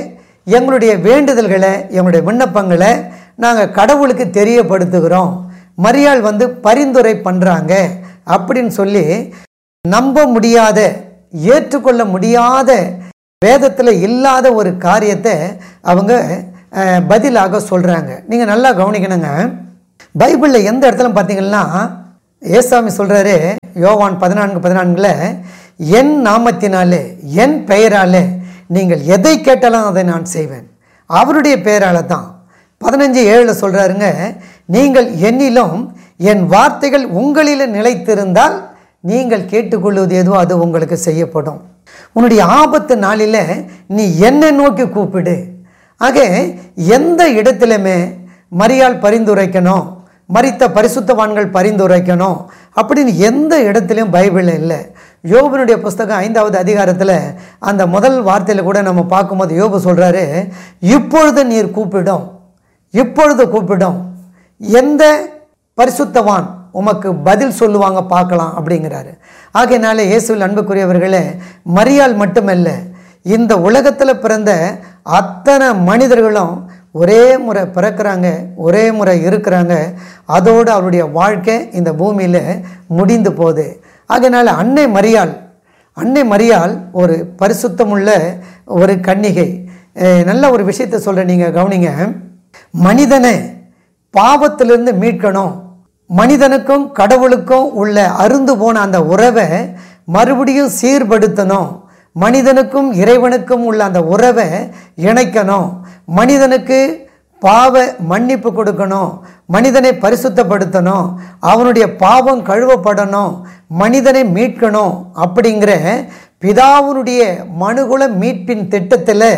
எங்களுடைய வேண்டுதல்களை எங்களுடைய விண்ணப்பங்களை நாங்கள் கடவுளுக்கு தெரியப்படுத்துகிறோம் மரியாள் வந்து பரிந்துரை பண்ணுறாங்க அப்படின்னு சொல்லி நம்ப முடியாத ஏற்றுக்கொள்ள முடியாத வேதத்தில் இல்லாத ஒரு காரியத்தை அவங்க அஹ், பதிலாக சொல்கிறாங்க நீங்கள் நல்லா கவனிக்கணுங்க பைபிளில் எந்த இடத்துல பார்த்தீங்கன்னா ஏசாமி சொல்கிறாரு யோவான் பதினான்கு பதினான்கில் என் நாமத்தினாலே என் பெயராலே நீங்கள் எதை கேட்டாலும் அதை நான் செய்வேன் அவருடைய பெயரால தான் பதினஞ்சு ஏழில் சொல்கிறாருங்க நீங்கள் என்னிலும் என் வார்த்தைகள் உங்களில் நிலைத்திருந்தால் நீங்கள் கேட்டுக்கொள்வது எதுவோ அது உங்களுக்கு செய்யப்படும் உன்னுடைய ஆபத்து நாளில் நீ என்னை நோக்கி கூப்பிடு ஆக எந்த இடத்துலையுமே மரியாள் பரிந்துரைக்கணும் மரித்த பரிசுத்தவான்கள் பரிந்துரைக்கணும் அப்படின்னு எந்த இடத்துலையும் பைபிளில் இல்லை யோபனுடைய புஸ்தகம் ஐந்தாவது அதிகாரத்தில் அந்த முதல் வார்த்தையில் கூட நம்ம பார்க்கும்போது யோபு சொல்கிறாரு இப்பொழுது நீர் கூப்பிடும் இப்பொழுது கூப்பிடும் எந்த பரிசுத்தவான் உமக்கு பதில் சொல்லுவாங்க பார்க்கலாம் அப்படிங்கிறாரு ஆகையினால இயேசுவில் அன்புக்குரியவர்களே மரியாள் மட்டுமல்ல இந்த உலகத்தில் பிறந்த அத்தனை மனிதர்களும் ஒரே முறை பிறக்கிறாங்க ஒரே முறை இருக்கிறாங்க அதோடு அவருடைய வாழ்க்கை இந்த பூமியில் முடிந்து போகுது ஆகையினால அன்னை மரியாள் அன்னை மரியாள் ஒரு பரிசுத்தமுள்ள ஒரு கன்னிகை அஹ் நல்ல ஒரு விஷயத்தை சொல்கிறேன் நீங்கள் கவனிங்க மனிதனை பாவத்திலிருந்து மீட்கணும் மனிதனுக்கும் கடவுளுக்கும் உள்ள அருந்து போன அந்த உறவை மறுபடியும் சீர்படுத்தணும் மனிதனுக்கும் இறைவனுக்கும் உள்ள அந்த உறவை இணைக்கணும் மனிதனுக்கு பாவ மன்னிப்பு கொடுக்கணும் மனிதனை பரிசுத்தப்படுத்தணும் அவனுடைய பாவம் கழுவப்படணும் மனிதனை மீட்கணும் அப்படிங்கிற பிதாவுனுடைய மனுகுல மீட்பின் திட்டத்தில்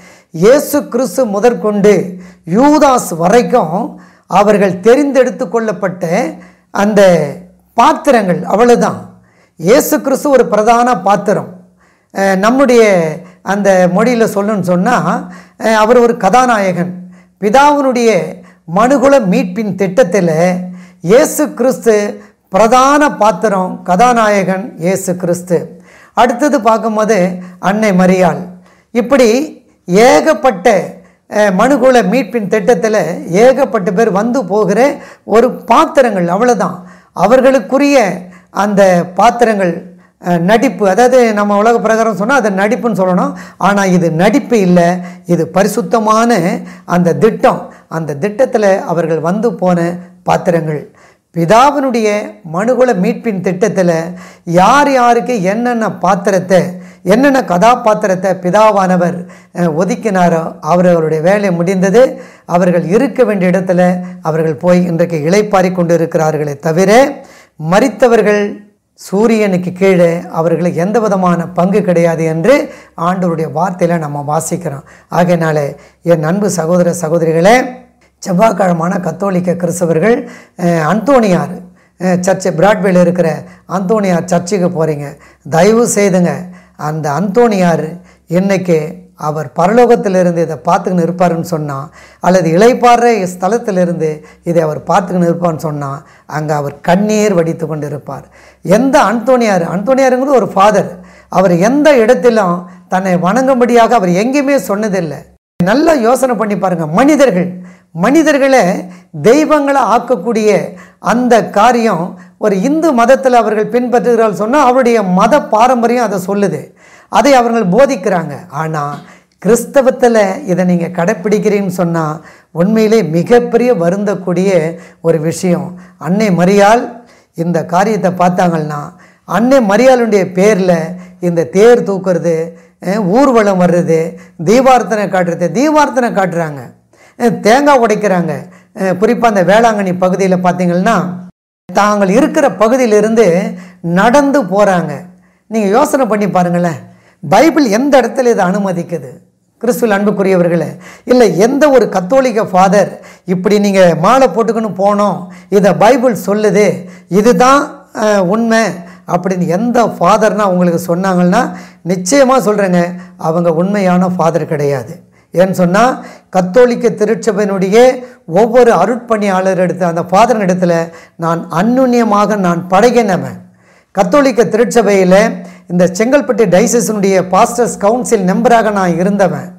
இயேசு கிறிஸ்து முதற்கொண்டு யூதாஸ் வரைக்கும் அவர்கள் தெரிந்தெடுத்து கொள்ளப்பட்ட அந்த பாத்திரங்கள் அவ்வளவுதான் இயேசு கிறிஸ்து ஒரு பிரதான பாத்திரம் அஹ் நம்முடைய அந்த மொழியில் சொல்லணும்னு சொன்னால் அவர் ஒரு கதாநாயகன் பிதாவினுடைய மனுகுல மீட்பின் திட்டத்தில் இயேசு கிறிஸ்து பிரதான பாத்திரம் கதாநாயகன் இயேசு கிறிஸ்து அடுத்தது பார்க்கும்போது அன்னை மரியாள் இப்படி ஏகப்பட்ட அஹ், மனுகுல மீட்பின் திட்டத்தில் ஏகப்பட்ட பேர் வந்து போகிற ஒரு பாத்திரங்கள் அவ்வளோதான் அவர்களுக்குரிய அந்த பாத்திரங்கள் அஹ், நடிப்பு அதாவது நம்ம உலக பிரகாரம் சொன்னால் அது நடிப்புன்னு சொல்லணும் ஆனால் இது நடிப்பு இல்லை இது பரிசுத்தமான அந்த திட்டம் அந்த திட்டத்தில் அவர்கள் வந்து போன பாத்திரங்கள் பிதாவினுடைய மனுகுல மீட்பின் திட்டத்தில் யார் யாருக்கு என்னென்ன பாத்திரத்தை என்னென்ன கதாபாத்திரத்தை பிதாவானவர் அஹ், ஒதுக்கினாரோ அவர்களுடைய வேலை முடிந்தது அவர்கள் இருக்க வேண்டிய இடத்துல அவர்கள் போய் இன்றைக்கு இளைப்பாரி கொண்டு இருக்கிறார்களே தவிர மரித்தவர்கள் சூரியனுக்கு கீழே அவர்களுக்கு எந்த விதமான பங்கு கிடையாது என்று ஆண்டவருடைய வார்த்தையில் நம்ம வாசிக்கிறோம் ஆகையினால என் அன்பு சகோதர சகோதரிகளே செவ்வாய்க்கிழமான கத்தோலிக்க கிறிஸ்தவர்கள் அஹ், அந்தோணியார் அஹ், சர்ச்சு பிராட்வேல இருக்கிற அந்தோணியார் சர்ச்சுக்கு போகிறீங்க தயவு செய்துங்க அந்த அந்தோணியார் இன்னைக்கு அவர் பரலோகத்திலிருந்து இதை பார்த்துக்கின்னு இருப்பாருன்னு சொன்னால் அல்லது இளைப்பாற ஸ்தலத்திலிருந்து இதை அவர் பார்த்துக்கின்னு இருப்பார்னு சொன்னால் அங்கே அவர் கண்ணீர் வடித்து கொண்டு இருப்பார் எந்த அந்தோணியார் அந்தோணியாருங்கிறது ஒரு ஃபாதர் அவர் எந்த இடத்திலும் தன்னை வணங்கும்படியாக அவர் எங்கேயுமே சொன்னதில்லை நல்லா யோசனை பண்ணி பாருங்க மனிதர்கள் மனிதர்களை தெய்வங்களை ஆக்கக்கூடிய அந்த காரியம் ஒரு இந்து மதத்தில் அவர்கள் பின்பற்றுகிறார்கள் சொன்னால் அவருடைய மத பாரம்பரியம் அதை சொல்லுது அதை அவர்கள் போதிக்கிறாங்க ஆனால் கிறிஸ்தவத்தில் இதை நீங்கள் கடைப்பிடிக்கிறீங்கன்னு சொன்னால் உண்மையிலே மிகப்பெரிய வருந்தக்கூடிய ஒரு விஷயம் அன்னை மரியாள் இந்த காரியத்தை பார்த்தாங்கன்னா அன்னை மரியாளுடைய பேரில் இந்த தேர் தூக்குறது அஹ், ஊர்வலம் வர்றது தீபார்த்தனை காட்டுறது தீபார்த்தனை காட்டுறாங்க அஹ், தேங்காய் உடைக்கிறாங்க குறிப்பாக அந்த வேளாங்கண்ணி பகுதியில் பார்த்தீங்கன்னா தாங்கள் இருக்கிற பகுதியிலிருந்து நடந்து போகிறாங்க நீங்கள் யோசனை பண்ணி பாருங்களேன் பைபிள் எந்த இடத்துல இதை அனுமதிக்குது கிறிஸ்துவில் அன்புக்குரியவர்களே இல்லை எந்த ஒரு கத்தோலிக்க ஃபாதர் இப்படி நீங்கள் மாலை போட்டுக்கன்னு போனோம் இதை பைபிள் சொல்லுது இதுதான் அஹ், உண்மை அப்படின்னு எந்த ஃபாதர்னா உங்களுக்கு சொன்னாங்கன்னா நிச்சயமாக சொல்கிறேங்க அவங்க உண்மையான ஃபாதர் கிடையாது ஏன்னு சொன்னால் கத்தோலிக்க திருச்சபையினுடைய ஒவ்வொரு அருட்பணியாளர் எடுத்த அந்த ஃபாதர் இடத்துல நான் அந்யுன்யமாக நான் பழகினவன் கத்தோலிக்க திருச்சபையில் இந்த செங்கல்பட்டு டைசஸினுடைய பாஸ்டர்ஸ் கவுன்சில் மெம்பராக நான் இருந்தவன்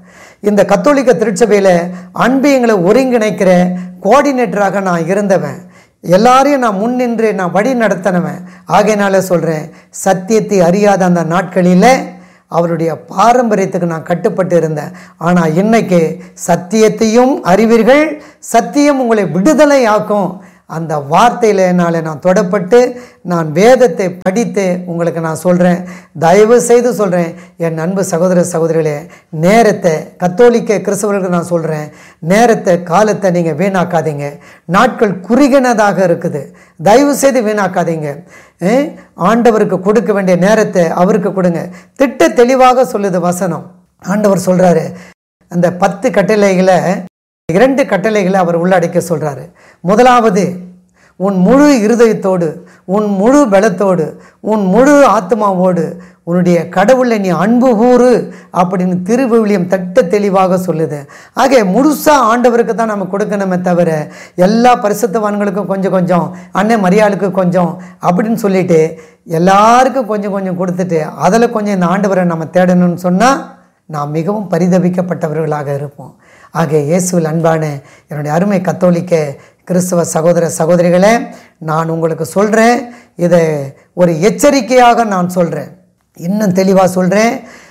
இந்த கத்தோலிக்க திருச்சபையில் அன்பியங்களை ஒருங்கிணைக்கிற கோஆர்டினேட்டராக நான் இருந்தவன் எல்லாரையும் நான் முன்னின்று நான் வழி நடத்தினவன் ஆகையினால சொல்கிறேன் சத்தியத்தை அறியாத அந்த நாட்களில் அவருடைய பாரம்பரியத்துக்கு நான் கட்டுப்பட்டு இருந்தேன் ஆனால் இன்னைக்கு சத்தியத்தையும் அறிவீர்கள் சத்தியம் உங்களை விடுதலை ஆக்கும் அந்த வார்த்தையினால நான் தொடப்பட்டு நான் வேதத்தை படித்து உங்களுக்கு நான் சொல்கிறேன் தயவு செய்து சொல்கிறேன் என் அன்பு சகோதர சகோதரிகளே நேரத்தை கத்தோலிக்க கிறிஸ்தவர்களுக்கு நான் சொல்கிறேன் நேரத்தை காலத்தை நீங்கள் வீணாக்காதீங்க நாட்கள் குறுகினதாக இருக்குது தயவு செய்து வீணாக்காதீங்க ஏ? ஆண்டவருக்கு கொடுக்க வேண்டிய நேரத்தை அவருக்கு கொடுங்க திட்ட தெளிவாக சொல்லுது வசனம் ஆண்டவர் சொல்கிறாரு அந்த பத்து கட்டளைகளை இரண்டு கட்டளைகளை அவர் உள்ளடக்க சொல்றாரு முதலாவது உன் முழு இருதயத்தோடு உன் முழு பலத்தோடு உன் முழு ஆத்மாவோடு உன்னுடைய கடவுளை நீ அன்பு கூறு அப்படின்னு திருவிவிலியம் தட்ட தெளிவாக சொல்லுது ஆக முழுசா ஆண்டவருக்கு தான் நம்ம கொடுக்கணுமே தவிர எல்லா பரிசுத்தவான்களுக்கும் கொஞ்சம் கொஞ்சம் அண்ணன் மரியாளுக்கு கொஞ்சம் அப்படின்னு சொல்லிட்டு எல்லாருக்கும் கொஞ்சம் கொஞ்சம் கொடுத்துட்டு அதில் கொஞ்சம் இந்த ஆண்டவரை நம்ம தேடணும்னு சொன்னால் நாம் மிகவும் பரிதபிக்கப்பட்டவர்களாக இருப்போம் ஆக இயேசுவில் அன்பான என்னுடைய அருமை கத்தோலிக்க கிறிஸ்தவ சகோதர சகோதரிகளே நான் உங்களுக்கு சொல்கிறேன் இதை ஒரு எச்சரிக்கையாக நான் சொல்கிறேன் இன்னும் தெளிவாக சொல்கிறேன்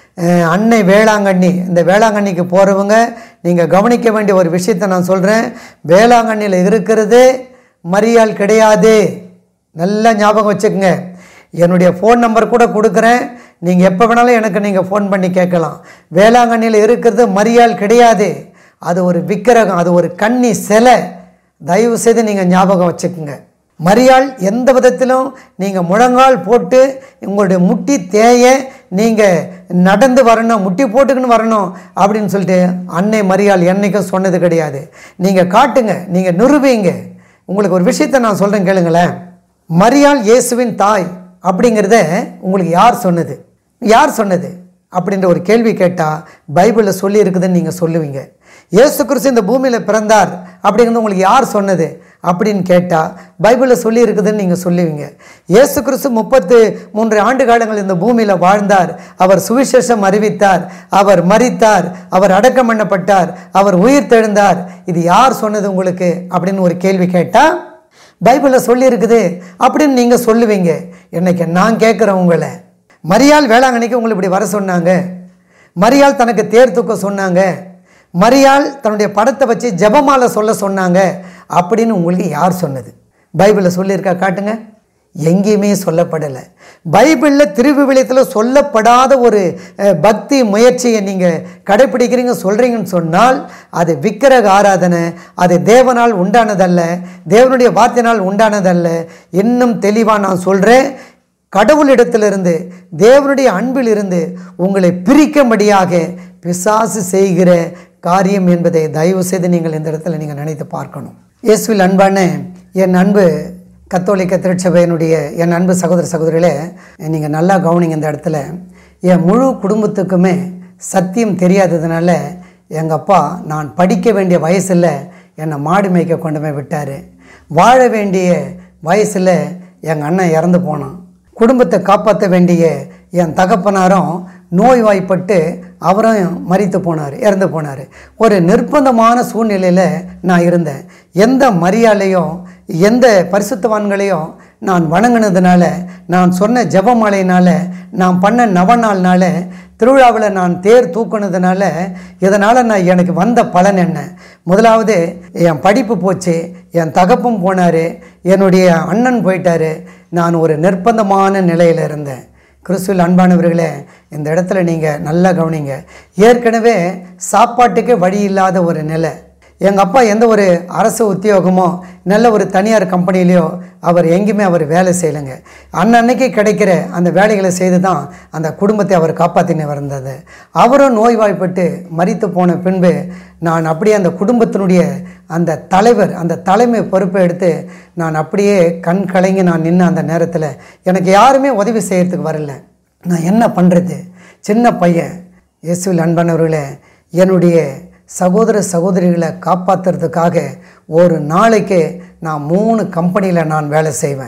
அன்னை வேளாங்கண்ணி இந்த வேளாங்கண்ணிக்கு போகிறவங்க நீங்கள் கவனிக்க வேண்டிய ஒரு விஷயத்தை நான் சொல்கிறேன் வேளாங்கண்ணியில் இருக்கிறது மரியாள் கிடையாது நல்லா ஞாபகம் வச்சுக்கோங்க என்னுடைய ஃபோன் நம்பர் கூட கொடுக்குறேன் நீங்கள் எப்போ வேணாலும் எனக்கு நீங்கள் ஃபோன் பண்ணி கேட்கலாம் வேளாங்கண்ணியில் இருக்கிறது மரியாள் கிடையாது அது ஒரு விக்கிரகம் அது ஒரு கன்னி சிலை தயவு செய்து நீங்கள் ஞாபகம் வச்சுக்கோங்க மரியாள் எந்த விதத்திலும் நீங்கள் முழங்கால் போட்டு உங்களுடைய முட்டி தேய நீங்கள் நடந்து வரணும் முட்டி போட்டுக்கின்னு வரணும் அப்படின்னு சொல்லிட்டு அன்னை மரியாள் என்னைக்கும் சொன்னது கிடையாது நீங்கள் காட்டுங்க நீங்கள் நிரூபிங்க உங்களுக்கு ஒரு விஷயத்தை நான் சொல்கிறேன் கேளுங்களேன் மரியாள் இயேசுவின் தாய் அப்படிங்கிறத உங்களுக்கு யார் சொன்னது யார் சொன்னது அப்படின்ற ஒரு கேள்வி கேட்டால் பைபிளில் சொல்லி இருக்குதுன்னு நீங்கள் சொல்லுவீங்க இயேசு கிறிஸ்து இந்த பூமியில் பிறந்தார் அப்படிங்கிறது உங்களுக்கு யார் சொன்னது அப்படின்னு கேட்டால் பைபிளில் சொல்லி இருக்குதுன்னு நீங்கள் சொல்லுவீங்க இயேசு கிறிஸ்து முப்பத்து மூன்று ஆண்டு காலங்கள் இந்த பூமியில் வாழ்ந்தார் அவர் சுவிசேஷம் அறிவித்தார் அவர் மரித்தார் அவர் அடக்கம் பண்ணப்பட்டார் அவர் உயிர் தெழுந்தார் இது யார் சொன்னது உங்களுக்கு அப்படின்னு ஒரு கேள்வி கேட்டால் பைபிளில் சொல்லியிருக்குது அப்படின்னு நீங்கள் சொல்லுவீங்க இன்னைக்கு நான் கேட்குறேன் உங்களை மரியாள் வேளாங்கண்ணிக்கு உங்களை இப்படி வர சொன்னாங்க மரியாள் தனக்கு தேர் தூக்க சொன்னாங்க மரியாள் தன்னுடைய படத்தை வச்சு ஜெபமாலை சொல்ல சொன்னாங்க அப்படின்னு உங்களுக்கு யார் சொன்னது பைபிளில் சொல்லியிருக்கா காட்டுங்க எங்கேயுமே சொல்லப்படலை பைபிளில் திருவிவிலியத்தில் சொல்லப்படாத ஒரு அஹ், பக்தி முயற்சியை நீங்கள் கடைப்பிடிக்கிறீங்க சொல்கிறீங்கன்னு சொன்னால் அது விக்கிரக ஆராதனை அது தேவனால் உண்டானதல்ல தேவனுடைய வார்த்தையினால் உண்டானதல்ல இன்னும் தெளிவாக நான் சொல்கிறேன் கடவுளிடத்திலிருந்து தேவனுடைய அன்பிலிருந்து உங்களை பிரிக்கும்படியாக பிசாசு செய்கிற காரியம் என்பதை தயவு செய்து நீங்கள் இந்த இடத்துல நீங்கள் நினைத்து பார்க்கணும் இயேசுவில் அன்பான என் அன்பு கத்தோலிக்க திருச்சபையினுடைய என் அன்பு சகோதர சகோதரிகளே நீங்கள் நல்லா கவனிங்க இந்த இடத்துல என் முழு குடும்பத்துக்குமே சத்தியம் தெரியாததுனால எங்கள் அப்பா நான் படிக்க வேண்டிய வயசில் என்னை மாடு மேய்க்க கொண்டு போய் விட்டார் வாழ வேண்டிய வயசில் எங்கள் அண்ணன் இறந்து போனான் குடும்பத்தை காப்பாற்ற வேண்டிய என் தகப்பனாரும் நோய்வாய்ப்பட்டு அவரும் மரித்து போனார் இறந்து போனார் ஒரு நிர்பந்தமான சூழ்நிலையில் நான் இருந்தேன் எந்த மரியாதையும் எந்த பரிசுத்தவான்களையும் நான் வணங்கினதுனால நான் சொன்ன ஜெபமாலையினால நான் பண்ண நவநாள்னால திருவிழாவில் நான் தேர் தூக்குனதுனால இதனால் நான் எனக்கு வந்த பலன் என்ன முதலாவது என் படிப்பு போச்சு என் தகப்பும் போனார் என்னுடைய அண்ணன் போயிட்டாரு நான் ஒரு நிர்பந்தமான நிலையில் இருந்தேன் கிறிஸ்துவில் அன்பானவர்களே இந்த இடத்துல நீங்கள் நல்லா கவனிங்க ஏற்கனவே சாப்பாட்டுக்கு வழி இல்லாத ஒரு நிலை எங்கள் அப்பா எந்த ஒரு அரசு உத்தியோகமோ நல்ல ஒரு தனியார் கம்பெனிலேயோ அவர் எங்கேயுமே அவர் வேலை செய்யலைங்க அன்னன்னைக்கு கிடைக்கிற அந்த வேலைகளை செய்து தான் அந்த குடும்பத்தை அவர் காப்பாற்றின வந்தது அவரும் நோய்வாய்ப்பட்டு மரித்து போன பின்பு நான் அப்படியே அந்த குடும்பத்தினுடைய அந்த தலைவர் அந்த தலைமை பொறுப்பை எடுத்து நான் அப்படியே கண் கலங்கி நான் நின்ன அந்த நேரத்தில் எனக்கு யாருமே உதவி செய்யறதுக்கு வரல நான் என்ன பண்ணுறது சின்ன பையன் இயேசுவில் அன்பானவர்களே என்னுடைய சகோதர சகோதரிகளை காப்பாற்றுறதுக்காக ஒரு நாளைக்கு நான் மூணு கம்பெனியில் நான் வேலை செய்வேன்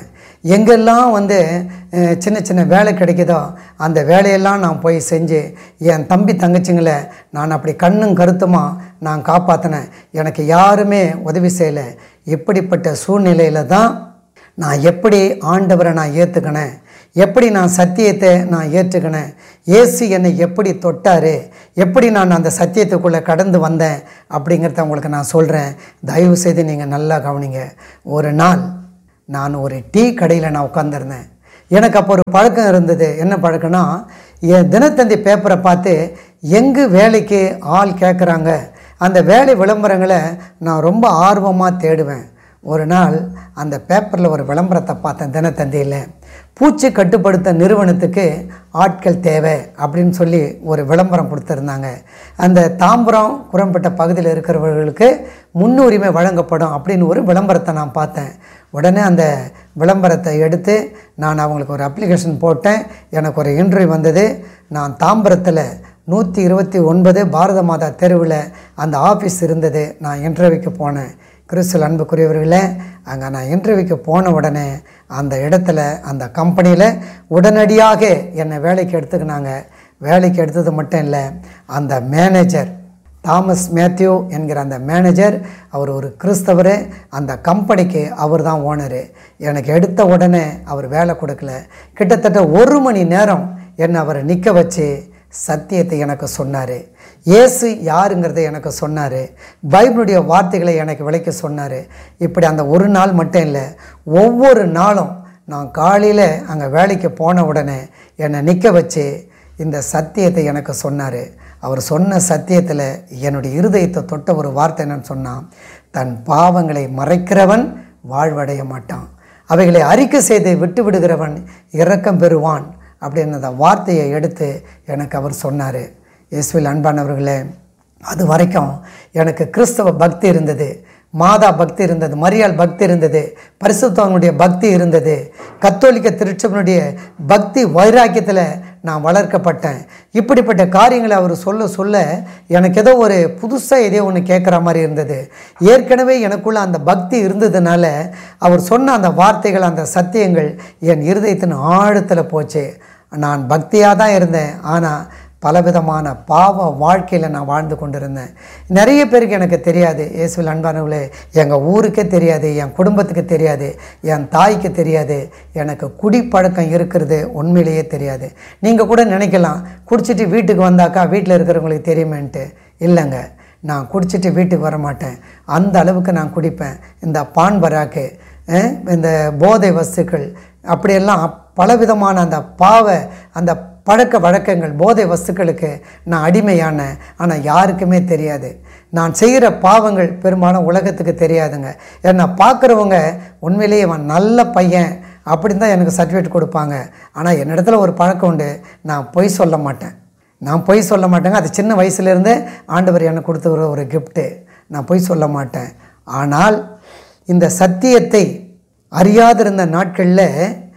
எங்கெல்லாம் வந்து அஹ், சின்ன சின்ன வேலை கிடைக்குதோ அந்த வேலையெல்லாம் நான் போய் செஞ்சு என் தம்பி தங்கச்சிங்களை நான் அப்படி கண்ணும் கருத்துமா நான் காப்பாற்றினேன் எனக்கு யாருமே உதவி செய்யலை இப்படிப்பட்ட சூழ்நிலையில் தான் நான் எப்படி ஆண்டவரை நான் ஏற்றுக்கினேன் எப்படி நான் சத்தியத்தை நான் ஏற்றுக்கினேன் இயேசு என்னை எப்படி தொட்டார் எப்படி நான் அந்த சத்தியத்துக்குள்ளே கடந்து வந்தேன் அப்படிங்கிறத உங்களுக்கு நான் சொல்கிறேன் தயவு செய்து நீங்கள் நல்லா கவனிங்க ஒரு நாள் நான் ஒரு டீ கடையில் நான் உட்காந்துருந்தேன் எனக்கு அப்போ ஒரு பழக்கம் இருந்தது என்ன பழக்கம்னா என் தினத்தந்தி பேப்பரை பார்த்து எங்கு வேலைக்கு ஆள் கேட்குறாங்க அந்த வேலை விளம்பரங்களை நான் ரொம்ப ஆர்வமாக தேடுவேன் ஒரு நாள் அந்த பேப்பரில் ஒரு விளம்பரத்தை பார்த்தேன் தினத்தந்தியில் பூச்சி கட்டுப்படுத்த நிறுவனத்துக்கு ஆட்கள் தேவை அப்படின்னு சொல்லி ஒரு விளம்பரம் கொடுத்துருந்தாங்க அந்த தாம்பரம் குரம்பட்ட பகுதியில் இருக்கிறவர்களுக்கு முன்னுரிமை வழங்கப்படும் அப்படின்னு ஒரு விளம்பரத்தை நான் பார்த்தேன் உடனே அந்த விளம்பரத்தை எடுத்து நான் அவங்களுக்கு ஒரு அப்ளிகேஷன் போட்டேன் எனக்கு ஒரு இன்டர்வியூ வந்தது நான் தாம்பரத்தில் நூற்றி இருபத்தி ஒன்பது பாரத மாதா தெருவில் அந்த ஆஃபீஸ் இருந்தது நான் இன்டர்வியூக்கு போனேன் கிறிஸ்துவ அன்புக்குரியவர்களே அங்கே நான் இன்டர்வியூக்கு போன உடனே அந்த இடத்துல அந்த கம்பெனியில் உடனடியாக என்னை வேலைக்கு எடுத்துக்கினாங்க வேலைக்கு எடுத்தது மட்டும் இல்லை அந்த மேனேஜர் தாமஸ் மேத்யூ என்கிற அந்த மேனேஜர் அவர் ஒரு கிறிஸ்தவர் அந்த கம்பெனிக்கு அவர் தான் ஓனரு எனக்கு எடுத்த உடனே அவர் வேலை கொடுக்கல கிட்டத்தட்ட ஒரு மணி நேரம் என்னை அவர் நிற்க வச்சு சத்தியத்தை எனக்கு சொன்னார் இயேசு யாருங்கிறத எனக்கு சொன்னார் பைபிளுடைய வார்த்தைகளை எனக்கு விளக்கி சொன்னார் இப்படி அந்த ஒரு நாள் மட்டும் இல்லை ஒவ்வொரு நாளும் நான் காலையில் அங்கே வேலைக்கு போன உடனே என்னை நிற்க வச்சு இந்த சத்தியத்தை எனக்கு சொன்னார் அவர் சொன்ன சத்தியத்தில் என்னுடைய இருதயத்தை தொட்ட ஒரு வார்த்தை என்னன்னு சொன்னான் தன் பாவங்களை மறைக்கிறவன் வாழ்வடைய மாட்டான் அவைகளை அறிக்கை செய்து விட்டு விடுகிறவன் இரக்கம் பெறுவான் அப்படின்னு அந்த வார்த்தையை எடுத்து எனக்கு அவர் சொன்னார் இயேசுவில் அன்பானவர்களே அது வரைக்கும் எனக்கு கிறிஸ்தவ பக்தி இருந்தது மாதா பக்தி இருந்தது மரியாள் பக்தி இருந்தது பரிசுத்தவனுடைய பக்தி இருந்தது கத்தோலிக்க திருச்சபனுடைய பக்தி வைராக்கியத்தில் நான் வளர்க்கப்பட்டேன் இப்படிப்பட்ட காரியங்களை அவர் சொல்ல சொல்ல எனக்கு ஏதோ ஒரு புதுசாக ஏதோ ஒன்று கேட்குற மாதிரி இருந்தது ஏற்கனவே எனக்குள்ள அந்த பக்தி இருந்ததுனால அவர் சொன்ன அந்த வார்த்தைகள் அந்த சத்தியங்கள் என் இருதயத்தின் ஆழத்தில் போச்சு நான் பக்தியாக தான் இருந்தேன் ஆனால் பலவிதமான பாவ வாழ்க்கையில் நான் வாழ்ந்து கொண்டிருந்தேன் நிறைய பேருக்கு எனக்கு தெரியாது இயேசுவில் அன்பானவர்களே எங்கள் ஊருக்கே தெரியாது என் குடும்பத்துக்கு தெரியாது என் தாய்க்கு தெரியாது எனக்கு குடிப்பழக்கம் இருக்கிறது உண்மையிலேயே தெரியாது நீங்கள் கூட நினைக்கலாம் குடிச்சிட்டு வீட்டுக்கு வந்தாக்கா வீட்டில் இருக்கிறவங்களுக்கு தெரியுமேன்ட்டு இல்லைங்க நான் குடிச்சிட்டு வீட்டுக்கு வர மாட்டேன் அந்த அளவுக்கு நான் குடிப்பேன் இந்த பான் பராக்கு அஹ், இந்த போதை வஸ்துக்கள் அப்படியெல்லாம் பலவிதமான அந்த பாவ அந்த பழக்க வழக்கங்கள் போதை வஸ்துக்களுக்கு நான் அடிமையான ஆனால் யாருக்குமே தெரியாது நான் செய்கிற பாவங்கள் பெரும்பாலும் உலகத்துக்கு தெரியாதுங்க என்னை பார்க்குறவங்க உண்மையிலேயே இவன் நல்ல பையன் அப்படின்னு தான் எனக்கு சர்டிஃபிகேட் கொடுப்பாங்க ஆனால் என்னிடத்துல ஒரு பழக்கம் உண்டு நான் பொய் சொல்ல மாட்டேன் நான் பொய் சொல்ல மாட்டேங்க அது சின்ன வயசுலேருந்தே ஆண்டவர் எனக்கு கொடுத்துக்கிற ஒரு கிஃப்ட்டு நான் பொய் சொல்ல மாட்டேன் ஆனால் இந்த சத்தியத்தை அறியாதிருந்த நாட்களில்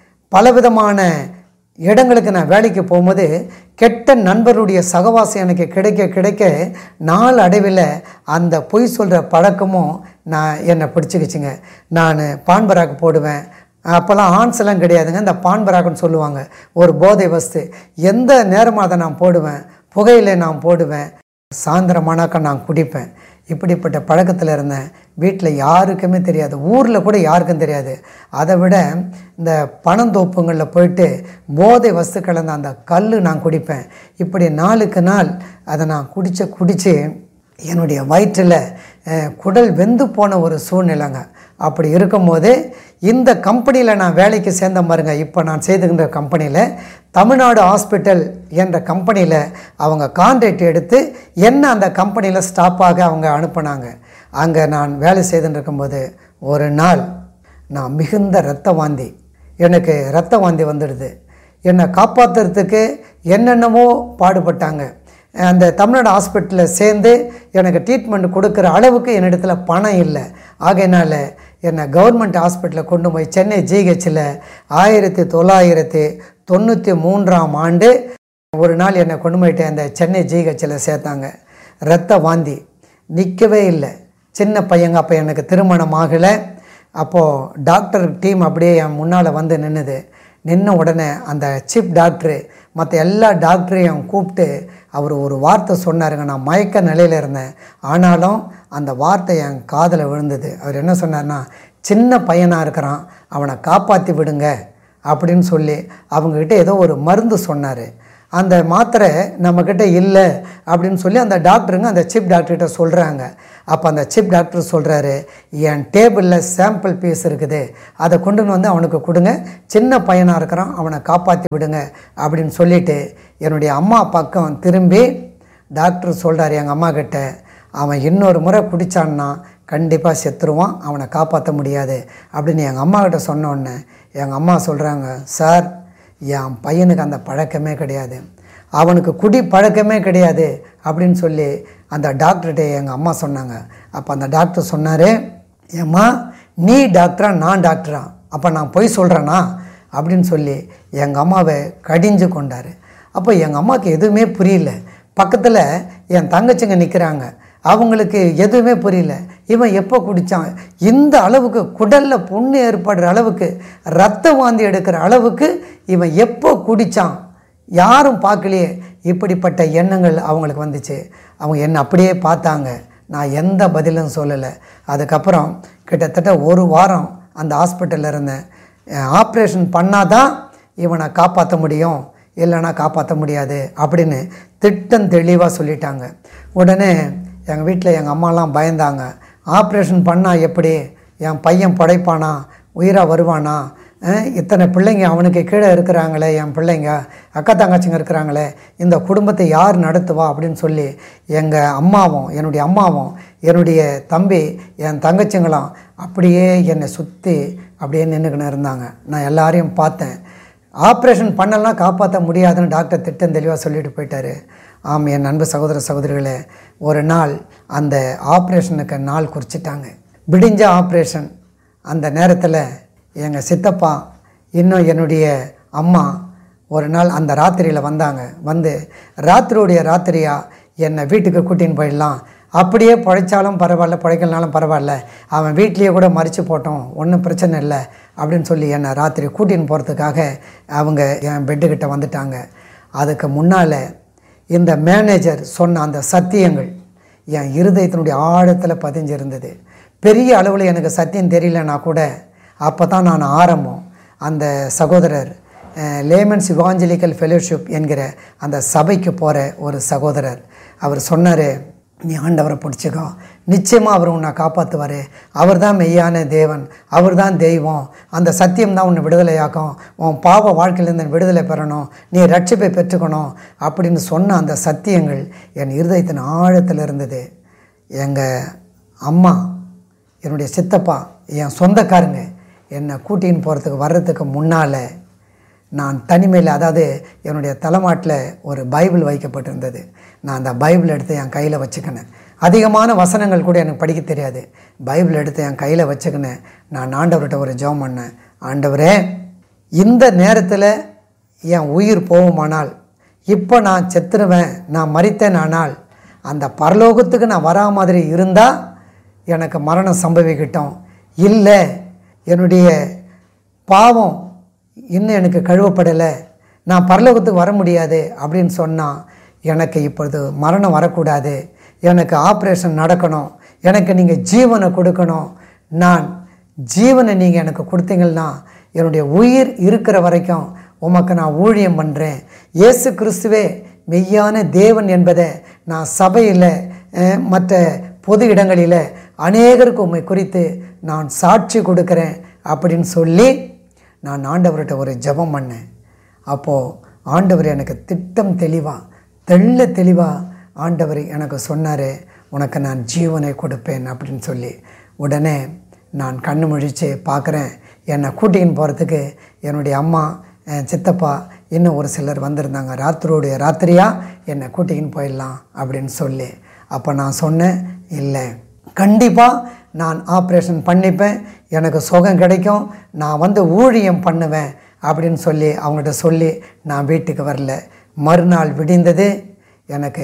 பலவிதமான இடங்களுக்கு நான் வேலைக்கு போகும்போது கெட்ட நண்பருடைய சகவாசம் எனக்கு கிடைக்க கிடைக்க நாள் அடைவில் அந்த பொய் சொல்கிற பழக்கமும் நான் என்னை பிடிச்சிக்கிச்சுங்க நான் பான்பராக்கு போடுவேன் அப்போல்லாம் ஆன்ஸ் எல்லாம் கிடையாதுங்க இந்த பான்பராக்குன்னு சொல்லுவாங்க ஒரு போதை வஸ்து எந்த நேரமாக அதை நான் போடுவேன் புகையில நான் போடுவேன் சாயந்தரமானாக்கா நான் குடிப்பேன் இப்படிப்பட்ட பழக்கத்தில் இருந்தேன் வீட்டில் யாருக்குமே தெரியாது ஊரில் கூட யாருக்கும் தெரியாது அதை விட இந்த பணந்தோப்புங்களில் போயிட்டு போதை வஸ்து கலந்த அந்த கல் நான் குடிப்பேன் இப்படி நாளுக்கு நாள் அதை நான் குடித்து குடித்து என்னுடைய வயிற்றில் அஹ், குடல் வெந்து போன ஒரு சூழ்நிலைங்க அப்படி இருக்கும்போது இந்த கம்பெனியில் நான் வேலைக்கு சேர்ந்த பாருங்க இப்போ நான் செய்துகின்ற கம்பெனியில் தமிழ்நாடு ஹாஸ்பிட்டல் என்ற கம்பெனியில் அவங்க கான்ட்ராக்ட் எடுத்து என்ன அந்த கம்பெனியில் ஸ்டாப்பாக அவங்க அனுப்புனாங்க அங்கே நான் வேலை செய்துன்னு இருக்கும்போது ஒரு நாள் நான் மிகுந்த இரத்த வாந்தி எனக்கு இரத்த வாந்தி வந்துடுது என்னை காப்பாற்றுறதுக்கு என்னென்னமோ பாடுபட்டாங்க அந்த தமிழ்நாடு ஹாஸ்பிட்டலில் சேர்ந்து எனக்கு ட்ரீட்மெண்ட் கொடுக்குற அளவுக்கு என்னிடத்துல பணம் இல்லை ஆகையினால என்னை கவர்மெண்ட் ஹாஸ்பிட்டலில் கொண்டு போய் சென்னை ஜிஹெச்சில் ஆயிரத்தி தொள்ளாயிரத்தி தொண்ணூற்றி மூன்றாம் ஆண்டு ஒரு நாள் என்னை கொண்டு போயிட்டு அந்த சென்னை ஜிஹெச்சில் சேர்த்தாங்க இரத்த வாந்தி நிற்கவே இல்லை சின்ன பையங்க அப்போ எனக்கு திருமணம் ஆகலை அப்போது டாக்டர் டீம் அப்படியே என் முன்னால் வந்து நின்றுது நின்ன உடனே அந்த சீஃப் டாக்டரு மற்ற எல்லா டாக்டரையும் கூப்பிட்டு அவர் ஒரு வார்த்தை சொன்னாருங்க நான் மயக்க நிலையில் இருந்தேன் ஆனாலும் அந்த வார்த்தை என் காதில் விழுந்தது அவர் என்ன சொன்னார்னா சின்ன பையனாக இருக்கிறான் அவனை காப்பாற்றி விடுங்க அப்படின்னு சொல்லி அவங்கக்கிட்ட ஏதோ ஒரு மருந்து சொன்னார் அந்த மாத்திரை நம்மக்கிட்ட இல்லை அப்படின்னு சொல்லி அந்த டாக்டருங்க அந்த சீஃப் டாக்டர்கிட்ட சொல்கிறாங்க அப்போ அந்த சீஃப் டாக்டர் சொல்கிறாரு என் டேபிளில் சாம்பிள் பீஸ் இருக்குது அதை கொண்டு வந்து அவனுக்கு கொடுங்க சின்ன பையனாக இருக்கிறான் அவனை காப்பாற்றி விடுங்க அப்படின்னு சொல்லிட்டு என்னுடைய அம்மா பக்கம் திரும்பி டாக்டர் சொல்கிறார் எங்கள் அம்மா கிட்ட அவன் இன்னொரு முறை குடித்தான்னா கண்டிப்பாக செத்துருவான் அவனை காப்பாற்ற முடியாது அப்படின்னு எங்கள் அம்மா கிட்ட சொன்னோடனே எங்கள் அம்மா சொல்கிறாங்க சார் என் பையனுக்கு அந்த பழக்கமே கிடையாது அவனுக்கு குடி பழக்கமே கிடையாது அப்படின்னு சொல்லி அந்த டாக்டர்கிட்ட எங்கள் அம்மா சொன்னாங்க அப்போ அந்த டாக்டர் சொன்னார் ஏம்மா நீ டாக்டரா நான் டாக்டரா அப்போ நான் பொய் சொல்கிறேனா அப்படின்னு சொல்லி எங்கள் அம்மாவை கடிஞ்சு கொண்டார் அப்போ எங்கள் அம்மாவுக்கு எதுவுமே புரியல பக்கத்தில் என் தங்கச்சிங்க நிற்கிறாங்க அவங்களுக்கு எதுவுமே புரியல இவன் எப்போ குடித்தான் இந்த அளவுக்கு குடலில் புண்ணு ஏற்படுற அளவுக்கு ரத்த வாந்தி எடுக்கிற அளவுக்கு இவன் எப்போ குடித்தான் யாரும் பார்க்கலையே இப்படிப்பட்ட எண்ணங்கள் அவங்களுக்கு வந்துச்சு அவங்க என்னை அப்படியே பார்த்தாங்க நான் எந்த பதிலும் சொல்லலை அதுக்கப்புறம் கிட்டத்தட்ட ஒரு வாரம் அந்த ஹாஸ்பிட்டலில் இருந்தேன் ஆப்ரேஷன் பண்ணால் தான் இவனை காப்பாற்ற முடியும் இல்லைன்னா காப்பாற்ற முடியாது அப்படின்னு திட்டம் தெளிவாக சொல்லிட்டாங்க உடனே எங்கள் வீட்டில் எங்கள் அம்மாலாம் பயந்தாங்க ஆப்ரேஷன் பண்ணால் எப்படி என் பையன் படைப்பானா உயிராக வருவானா அஹ், இத்தனை பிள்ளைங்க அவனுக்கு கீழே இருக்கிறாங்களே என் பிள்ளைங்க அக்கா தங்கச்சிங்க இருக்கிறாங்களே இந்த குடும்பத்தை யார் நடத்துவா அப்படின்னு சொல்லி எங்கள் அம்மாவும் என்னுடைய அம்மாவும் என்னுடைய தம்பி என் தங்கச்சிங்களும் அப்படியே என்னை சுற்றி அப்படியே நின்றுக்கின்னு இருந்தாங்க நான் எல்லாரையும் பார்த்தேன் ஆப்ரேஷன் பண்ணலாம் காப்பாற்ற முடியாதுன்னு டாக்டர் திட்டம் தெளிவாக சொல்லிட்டு போயிட்டாரு ஆம் என் அன்பு சகோதர சகோதரிகளே ஒரு நாள் அந்த ஆப்ரேஷனுக்கு நாள் குறிச்சிட்டாங்க விடிஞ்ச ஆப்ரேஷன் அந்த நேரத்தில் எங்கள் சித்தப்பா இன்னும் என்னுடைய அம்மா ஒரு நாள் அந்த ராத்திரியில் வந்தாங்க வந்து ராத்திரியுடைய ராத்திரியாக என்னை வீட்டுக்கு கூட்டின்னு போயிடலாம் அப்படியே பழைச்சாலும் பரவாயில்ல பழைக்கலனாலும் பரவாயில்ல அவன் வீட்லேயே கூட மறித்து போட்டோம் ஒன்றும் பிரச்சனை இல்லை அப்படின்னு சொல்லி என்னை ராத்திரி கூட்டின்னு போகிறதுக்காக அவங்க என் பெட்டுக்கிட்ட வந்துட்டாங்க அதுக்கு முன்னால் இந்த மேனேஜர் சொன்ன அந்த சத்தியங்கள் என் இருதயத்தினுடைய ஆழத்தில் பதிஞ்சிருந்தது பெரிய அளவில் எனக்கு சத்தியம் தெரியலனா கூட அப்போ தான் நான் ஆரம்பம் அந்த சகோதரர் லேமன்ஸ் இவாஞ்சலிக்கல் ஃபெலோஷிப் என்கிற அந்த சபைக்கு போகிற ஒரு சகோதரர் அவர் சொன்னார் நீ ஆண்டவரை பிடிச்சிக்கோ நிச்சயமாக அவர் உன்னை காப்பாற்றுவார் அவர் தான் மெய்யான தேவன் அவர் தான் தெய்வம் அந்த சத்தியம் தான் உன்னை விடுதலையாக்கும் உன் பாவ வாழ்க்கையிலேருந்து விடுதலை பெறணும் நீ ரட்சிப்பை பெற்றுக்கணும் அப்படின்னு சொன்ன அந்த சத்தியங்கள் என் இருதயத்தின் ஆழத்தில் இருந்தது எங்கள் அம்மா என்னுடைய சித்தப்பா என் சொந்தக்காரங்க என்னை கூட்டின்னு போகிறதுக்கு வர்றதுக்கு முன்னால் நான் தனிமையில் அதாவது என்னுடைய தலைமாட்டில் ஒரு பைபிள் வைக்கப்பட்டிருந்தது நான் அந்த பைபிள் எடுத்து என் கையில் வச்சுக்கினேன் அதிகமான வசனங்கள் கூட எனக்கு படிக்க தெரியாது பைபிள் எடுத்து என் கையில் வச்சுக்கினேன் நான் ஆண்டவர்கிட்ட ஒரு ஜெபம் பண்ணேன் ஆண்டவரே இந்த நேரத்தில் என் உயிர் போகுமானால் இப்போ நான் செத்துருவேன் நான் மறித்தேன் ஆனால் அந்த பரலோகத்துக்கு நான் வரா மாதிரி இருந்தால் எனக்கு மரணம் சம்பவிக்கட்டும் இல்லை என்னுடைய பாவம் இன்னும் எனக்கு கழுவப்படலை நான் பரலோகத்துக்கு வர முடியாது அப்படின்னு சொன்னால் எனக்கு இப்பொழுது மரணம் வரக்கூடாது எனக்கு ஆப்ரேஷன் நடக்கணும் எனக்கு நீங்கள் ஜீவனை கொடுக்கணும் நான் ஜீவனை நீங்கள் எனக்கு கொடுத்தீங்கன்னா என்னுடைய உயிர் இருக்கிற வரைக்கும் உமக்கு நான் ஊழியம் பண்ணுறேன் இயேசு கிறிஸ்துவே மெய்யான தேவன் என்பதை நான் சபையில் அஹ், மற்ற பொது இடங்களில் அநேகருக்கு உண்மை குறித்து நான் சாட்சி கொடுக்குறேன் அப்படின்னு சொல்லி நான் ஆண்டவர்கிட்ட ஒரு ஜெபம் பண்ணேன் அப்போது ஆண்டவர் எனக்கு திட்டம் தெளிவாக தெள்ள தெளிவாக ஆண்டவர் எனக்கு சொன்னார் உனக்கு நான் ஜீவனை கொடுப்பேன் அப்படின்னு சொல்லி உடனே நான் கண்ணு முழிச்சு பார்க்குறேன் என்னை கூட்டின்னு போகிறதுக்கு என்னுடைய அம்மா என் சித்தப்பா இன்னும் ஒரு சிலர் வந்திருந்தாங்க ராத்திரியோடைய ராத்திரியாக என்னை கூட்டிக்கின்னு போயிடலாம் அப்படின்னு சொல்லி அப்போ நான் சொன்னேன் இல்லை கண்டிப்பாக நான் ஆப்ரேஷன் பண்ணிப்பேன் எனக்கு சுகம் கிடைக்கும் நான் வந்து ஊழியம் பண்ணுவேன் அப்படின்னு சொல்லி அவங்கள்ட்ட சொல்லி நான் வீட்டுக்கு வரல மறுநாள் விடிந்தது எனக்கு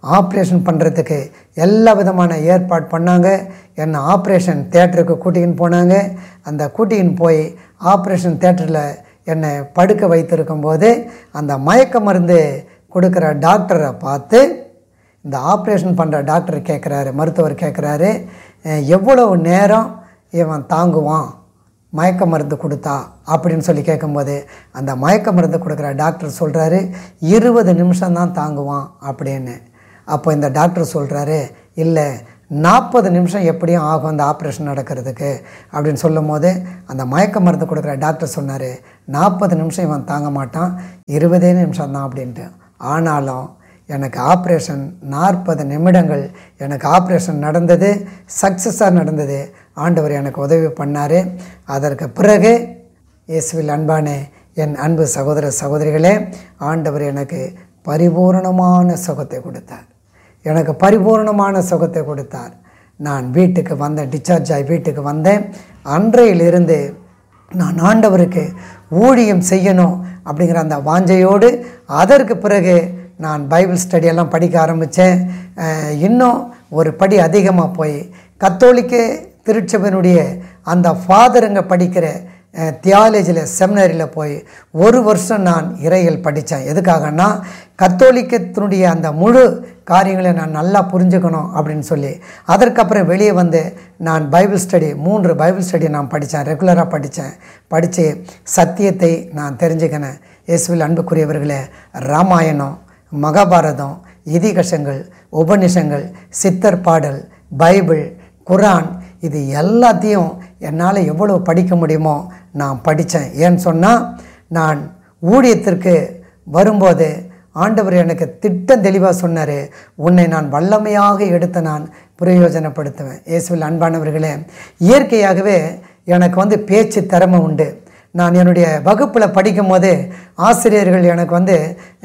ஆப்ரேஷன் பண்ணுறதுக்கு எல்லா விதமான ஏற்பாடு பண்ணாங்க என்னை ஆப்ரேஷன் தேட்டருக்கு கூட்டிகின்னு போனாங்க அந்த கூட்டிகின்னு போய் ஆப்ரேஷன் தேட்டரில் என்னை படுக்க வைத்திருக்கும்போது அந்த மயக்க மருந்து கொடுக்குற டாக்டரை பார்த்து இந்த ஆப்ரேஷன் பண்ணுற டாக்டர் கேட்குறாரு மருத்துவர் கேட்குறாரு எவ்வளவு நேரம் இவன் தாங்குவான் மயக்க மருந்து கொடுத்தா அப்படின்னு சொல்லி கேட்கும்போது அந்த மயக்க மருந்து கொடுக்குற டாக்டர் சொல்கிறாரு இருபது நிமிஷம்தான் தாங்குவான் அப்படின்னு அப்போ இந்த டாக்டர் சொல்கிறாரு இல்லை நாற்பது நிமிஷம் எப்படியும் ஆகும் அந்த ஆப்ரேஷன் நடக்கிறதுக்கு அப்படின்னு சொல்லும் போது அந்த மயக்க மருந்து கொடுக்குற டாக்டர் சொன்னார் நாற்பது நிமிஷம் இவன் தாங்க மாட்டான் இருபதே நிமிஷம் தான் அப்படின்ட்டு ஆனாலும் எனக்கு ஆப்ரேஷன் நாற்பது நிமிடங்கள் எனக்கு ஆப்ரேஷன் நடந்தது சக்ஸஸாக நடந்தது ஆண்டவர் எனக்கு உதவி பண்ணார் அதற்கு பிறகு இயேசுவில் அன்பானே என் அன்பு சகோதர சகோதரிகளே ஆண்டவர் எனக்கு பரிபூரணமான சுகத்தை கொடுத்தார் எனக்கு பரிபூர்ணமான சுகத்தை கொடுத்தார் நான் வீட்டுக்கு வந்தேன் டிஸ்சார்ஜ் ஆகி வீட்டுக்கு வந்தேன் அன்றையிலிருந்து நான் ஆண்டவருக்கு ஊழியம் செய்யணும் அப்படிங்கிற அந்த வாஞ்சையோடு அதற்கு பிறகு நான் பைபிள் ஸ்டடியெல்லாம் படிக்க ஆரம்பித்தேன் இன்னும் ஒரு படி அதிகமாக போய் கத்தோலிக்க திருச்சபையினுடைய அந்த ஃபாதருங்க படிக்கிற தியாலஜியில் செமினரியில் போய் ஒரு வருஷம் நான் இறைகள் படித்தேன் எதுக்காகன்னா கத்தோலிக்கத்தினுடைய அந்த முழு காரியங்களை நான் நல்லா புரிஞ்சுக்கணும் அப்படின்னு சொல்லி அதற்கப்புறம் வெளியே வந்து நான் பைபிள் ஸ்டடி மூன்று பைபிள் ஸ்டடி நான் படித்தேன் ரெகுலராக படித்தேன் படித்து சத்தியத்தை நான் தெரிஞ்சுக்கினேன் இயேசுவில் அன்புக்குரியவர்களே ராமாயணம் மகாபாரதம் இதிகஷங்கள் உபநிஷங்கள் சித்தர் பாடல் பைபிள் குரான் இது எல்லாத்தையும் என்னால் எவ்வளோ படிக்க முடியுமோ நான் படித்தேன் ஏன்னு சொன்னால் நான் ஊழியத்திற்கு வரும்போது ஆண்டவர் எனக்கு திட்டம் தெளிவாக சொன்னார் உன்னை நான் வல்லமையாக எடுத்து நான் பிரயோஜனப்படுத்துவேன் இயேசுவில் அன்பானவர்களே இயற்கையாகவே எனக்கு வந்து பேச்சு திறமை உண்டு நான் என்னுடைய வகுப்பில் படிக்கும் போது ஆசிரியர்கள் எனக்கு வந்து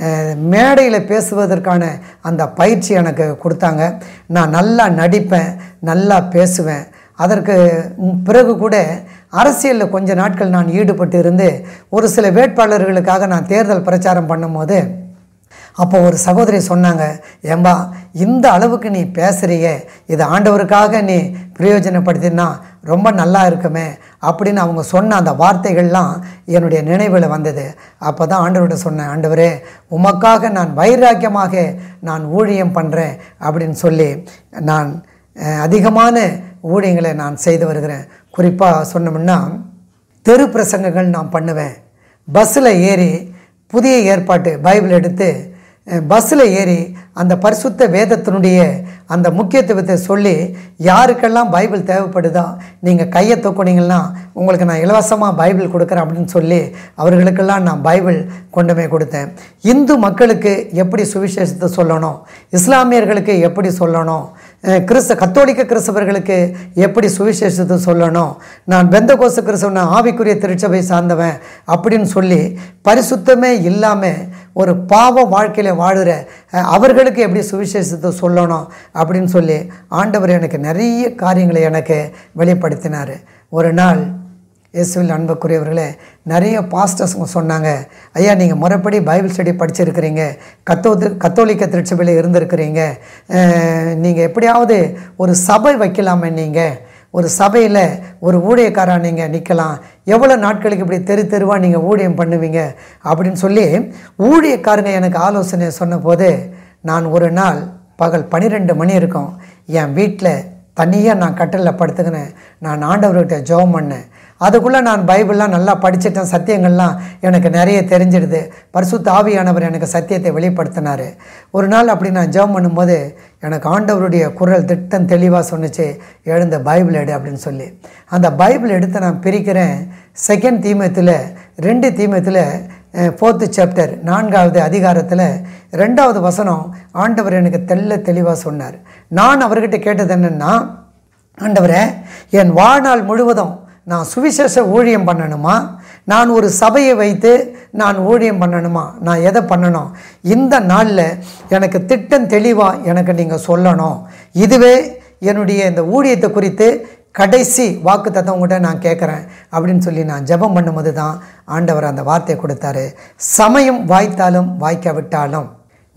மேடையில் பேசுவதற்கான அந்த பயிற்சி எனக்கு கொடுத்தாங்க நான் நல்லா நடிப்பேன் நல்லா பேசுவேன் அதற்கு பிறகு கூட அரசியலில் கொஞ்ச நாட்கள் நான் ஈடுபட்டு இருந்து ஒரு சில வேட்பாளர்களுக்காக நான் தேர்தல் பிரச்சாரம் பண்ணும்போது அப்போ ஒரு சகோதரி சொன்னாங்க ஏம்பா இந்த அளவுக்கு நீ பேசுறிய இது ஆண்டவருக்காக நீ பிரயோஜனப்படுத்தினா ரொம்ப நல்லா இருக்குமே அப்படின்னு அவங்க சொன்ன அந்த வார்த்தைகள்லாம் என்னுடைய நினைவில் வந்தது அப்போ தான் ஆண்டவர்கிட்ட சொன்னேன் ஆண்டவரே உமக்காக நான் வைராக்கியமாக நான் ஊழியம் பண்ணுறேன் அப்படின்னு சொல்லி நான் அதிகமான ஊழியங்களை நான் செய்து வருகிறேன் குறிப்பாக சொன்னோம்னா தெரு பிரசங்கங்கள் நான் பண்ணுவேன் பஸ்ஸில் ஏறி புதிய ஏற்பாட்டு பைபிள் எடுத்து பஸ்ஸில் ஏறி அந்த பரிசுத்த வேதத்தினுடைய அந்த முக்கியத்துவத்தை சொல்லி யாருக்கெல்லாம் பைபிள் தேவைப்படுதோ நீங்கள் கையை தூக்குனீங்கன்னா உங்களுக்கு நான் இலவசமாக பைபிள் கொடுக்குறேன் அப்படின்னு சொல்லி அவர்களுக்கெல்லாம் நான் பைபிள் கொண்டு போய் கொடுத்தேன் இந்து மக்களுக்கு எப்படி சுவிசேஷத்தை சொல்லணும் இஸ்லாமியர்களுக்கு எப்படி சொல்லணும் கிறிஸ்த கத்தோலிக்க கிறிஸ்தவர்களுக்கு எப்படி சுவிசேஷத்தை சொல்லணும் நான் பெந்த கோச கிறிஸ்தவன் ஆவிக்குரிய திருச்சபை சார்ந்தவன் அப்படின்னு சொல்லி பரிசுத்தமே இல்லாமல் ஒரு பாவ வாழ்க்கையில் வாழுற அவர்களுக்கு எப்படி சுவிசேஷத்தை சொல்லணும் அப்படின்னு சொல்லி ஆண்டவர் எனக்கு நிறைய காரியங்களை எனக்கு வெளிப்படுத்தினார் ஒரு நாள் இயேசுவில் அன்புக்குரியவர்களே நிறைய பாஸ்டர்ஸுங்க சொன்னாங்க ஐயா நீங்கள் முறைப்படி பைபிள் ஸ்டடி படிச்சிருக்கிறீங்க கத்தோ கத்தோலிக்க திருச்சபையில் இருந்திருக்கிறீங்க நீங்கள் எப்படியாவது ஒரு சபை வைக்கலாமே நீங்கள் ஒரு சபையில் ஒரு ஊழியக்காராக நீங்கள் நிற்கலாம் எவ்வளோ நாட்களுக்கு இப்படி தெரு தெருவாக நீங்கள் ஊழியம் பண்ணுவீங்க அப்படின்னு சொல்லி ஊழியக்காரங்க எனக்கு ஆலோசனை சொன்னபோது நான் ஒரு நாள் பகல் பன்னிரெண்டு மணி இருக்கும் என் வீட்டில் தனியாக நான் கட்டிலில் படுத்துக்கினேன் நான் ஆண்டவர்கிட்ட ஜெபம் பண்ணேன் அதுக்குள்ளே நான் பைபிள்லாம் நல்லா படிச்சிட்டேன் சத்தியங்கள்லாம் எனக்கு நிறைய தெரிஞ்சிடுது பரிசுத்த ஆவியானவர் எனக்கு சத்தியத்தை வெளிப்படுத்தினார் ஒரு நாள் அப்படி நான் ஜெபம் பண்ணும்போது எனக்கு ஆண்டவருடைய குரல் திட்டம் தெளிவாக சொன்னிச்சு எழுந்த பைபிள் எடு அப்படின்னு சொல்லி அந்த பைபிள் எடுத்து நான் பிரிக்கிறேன் செகண்ட் தீமத்தில் ரெண்டு தீமத்தில் ஃபோர்த்து சாப்டர் நான்காவது அதிகாரத்தில் ரெண்டாவது வசனம் ஆண்டவர் எனக்கு தெல்ல தெளிவாக சொன்னார் நான் அவர்கிட்ட கேட்டது என்னென்னா ஆண்டவரே என் வாழ்நாள் முழுவதும் நான் சுவிசேஷ ஊழியம் பண்ணணுமா நான் ஒரு சபையை வைத்து நான் ஊழியம் பண்ணணுமா நான் எதை பண்ணணும் இந்த நாளில் எனக்கு திட்டம் தெளிவாக எனக்கு நீங்கள் சொல்லணும் இதுவே என்னுடைய இந்த ஊழியத்தை குறித்து கடைசி வாக்கு தத்தவங்கிட்ட நான் கேட்குறேன் அப்படின்னு சொல்லி நான் ஜெபம் பண்ணும்போது தான் ஆண்டவர் அந்த வார்த்தையை கொடுத்தாரு சமயம் வாய்த்தாலும் வாய்க்காவிட்டாலும்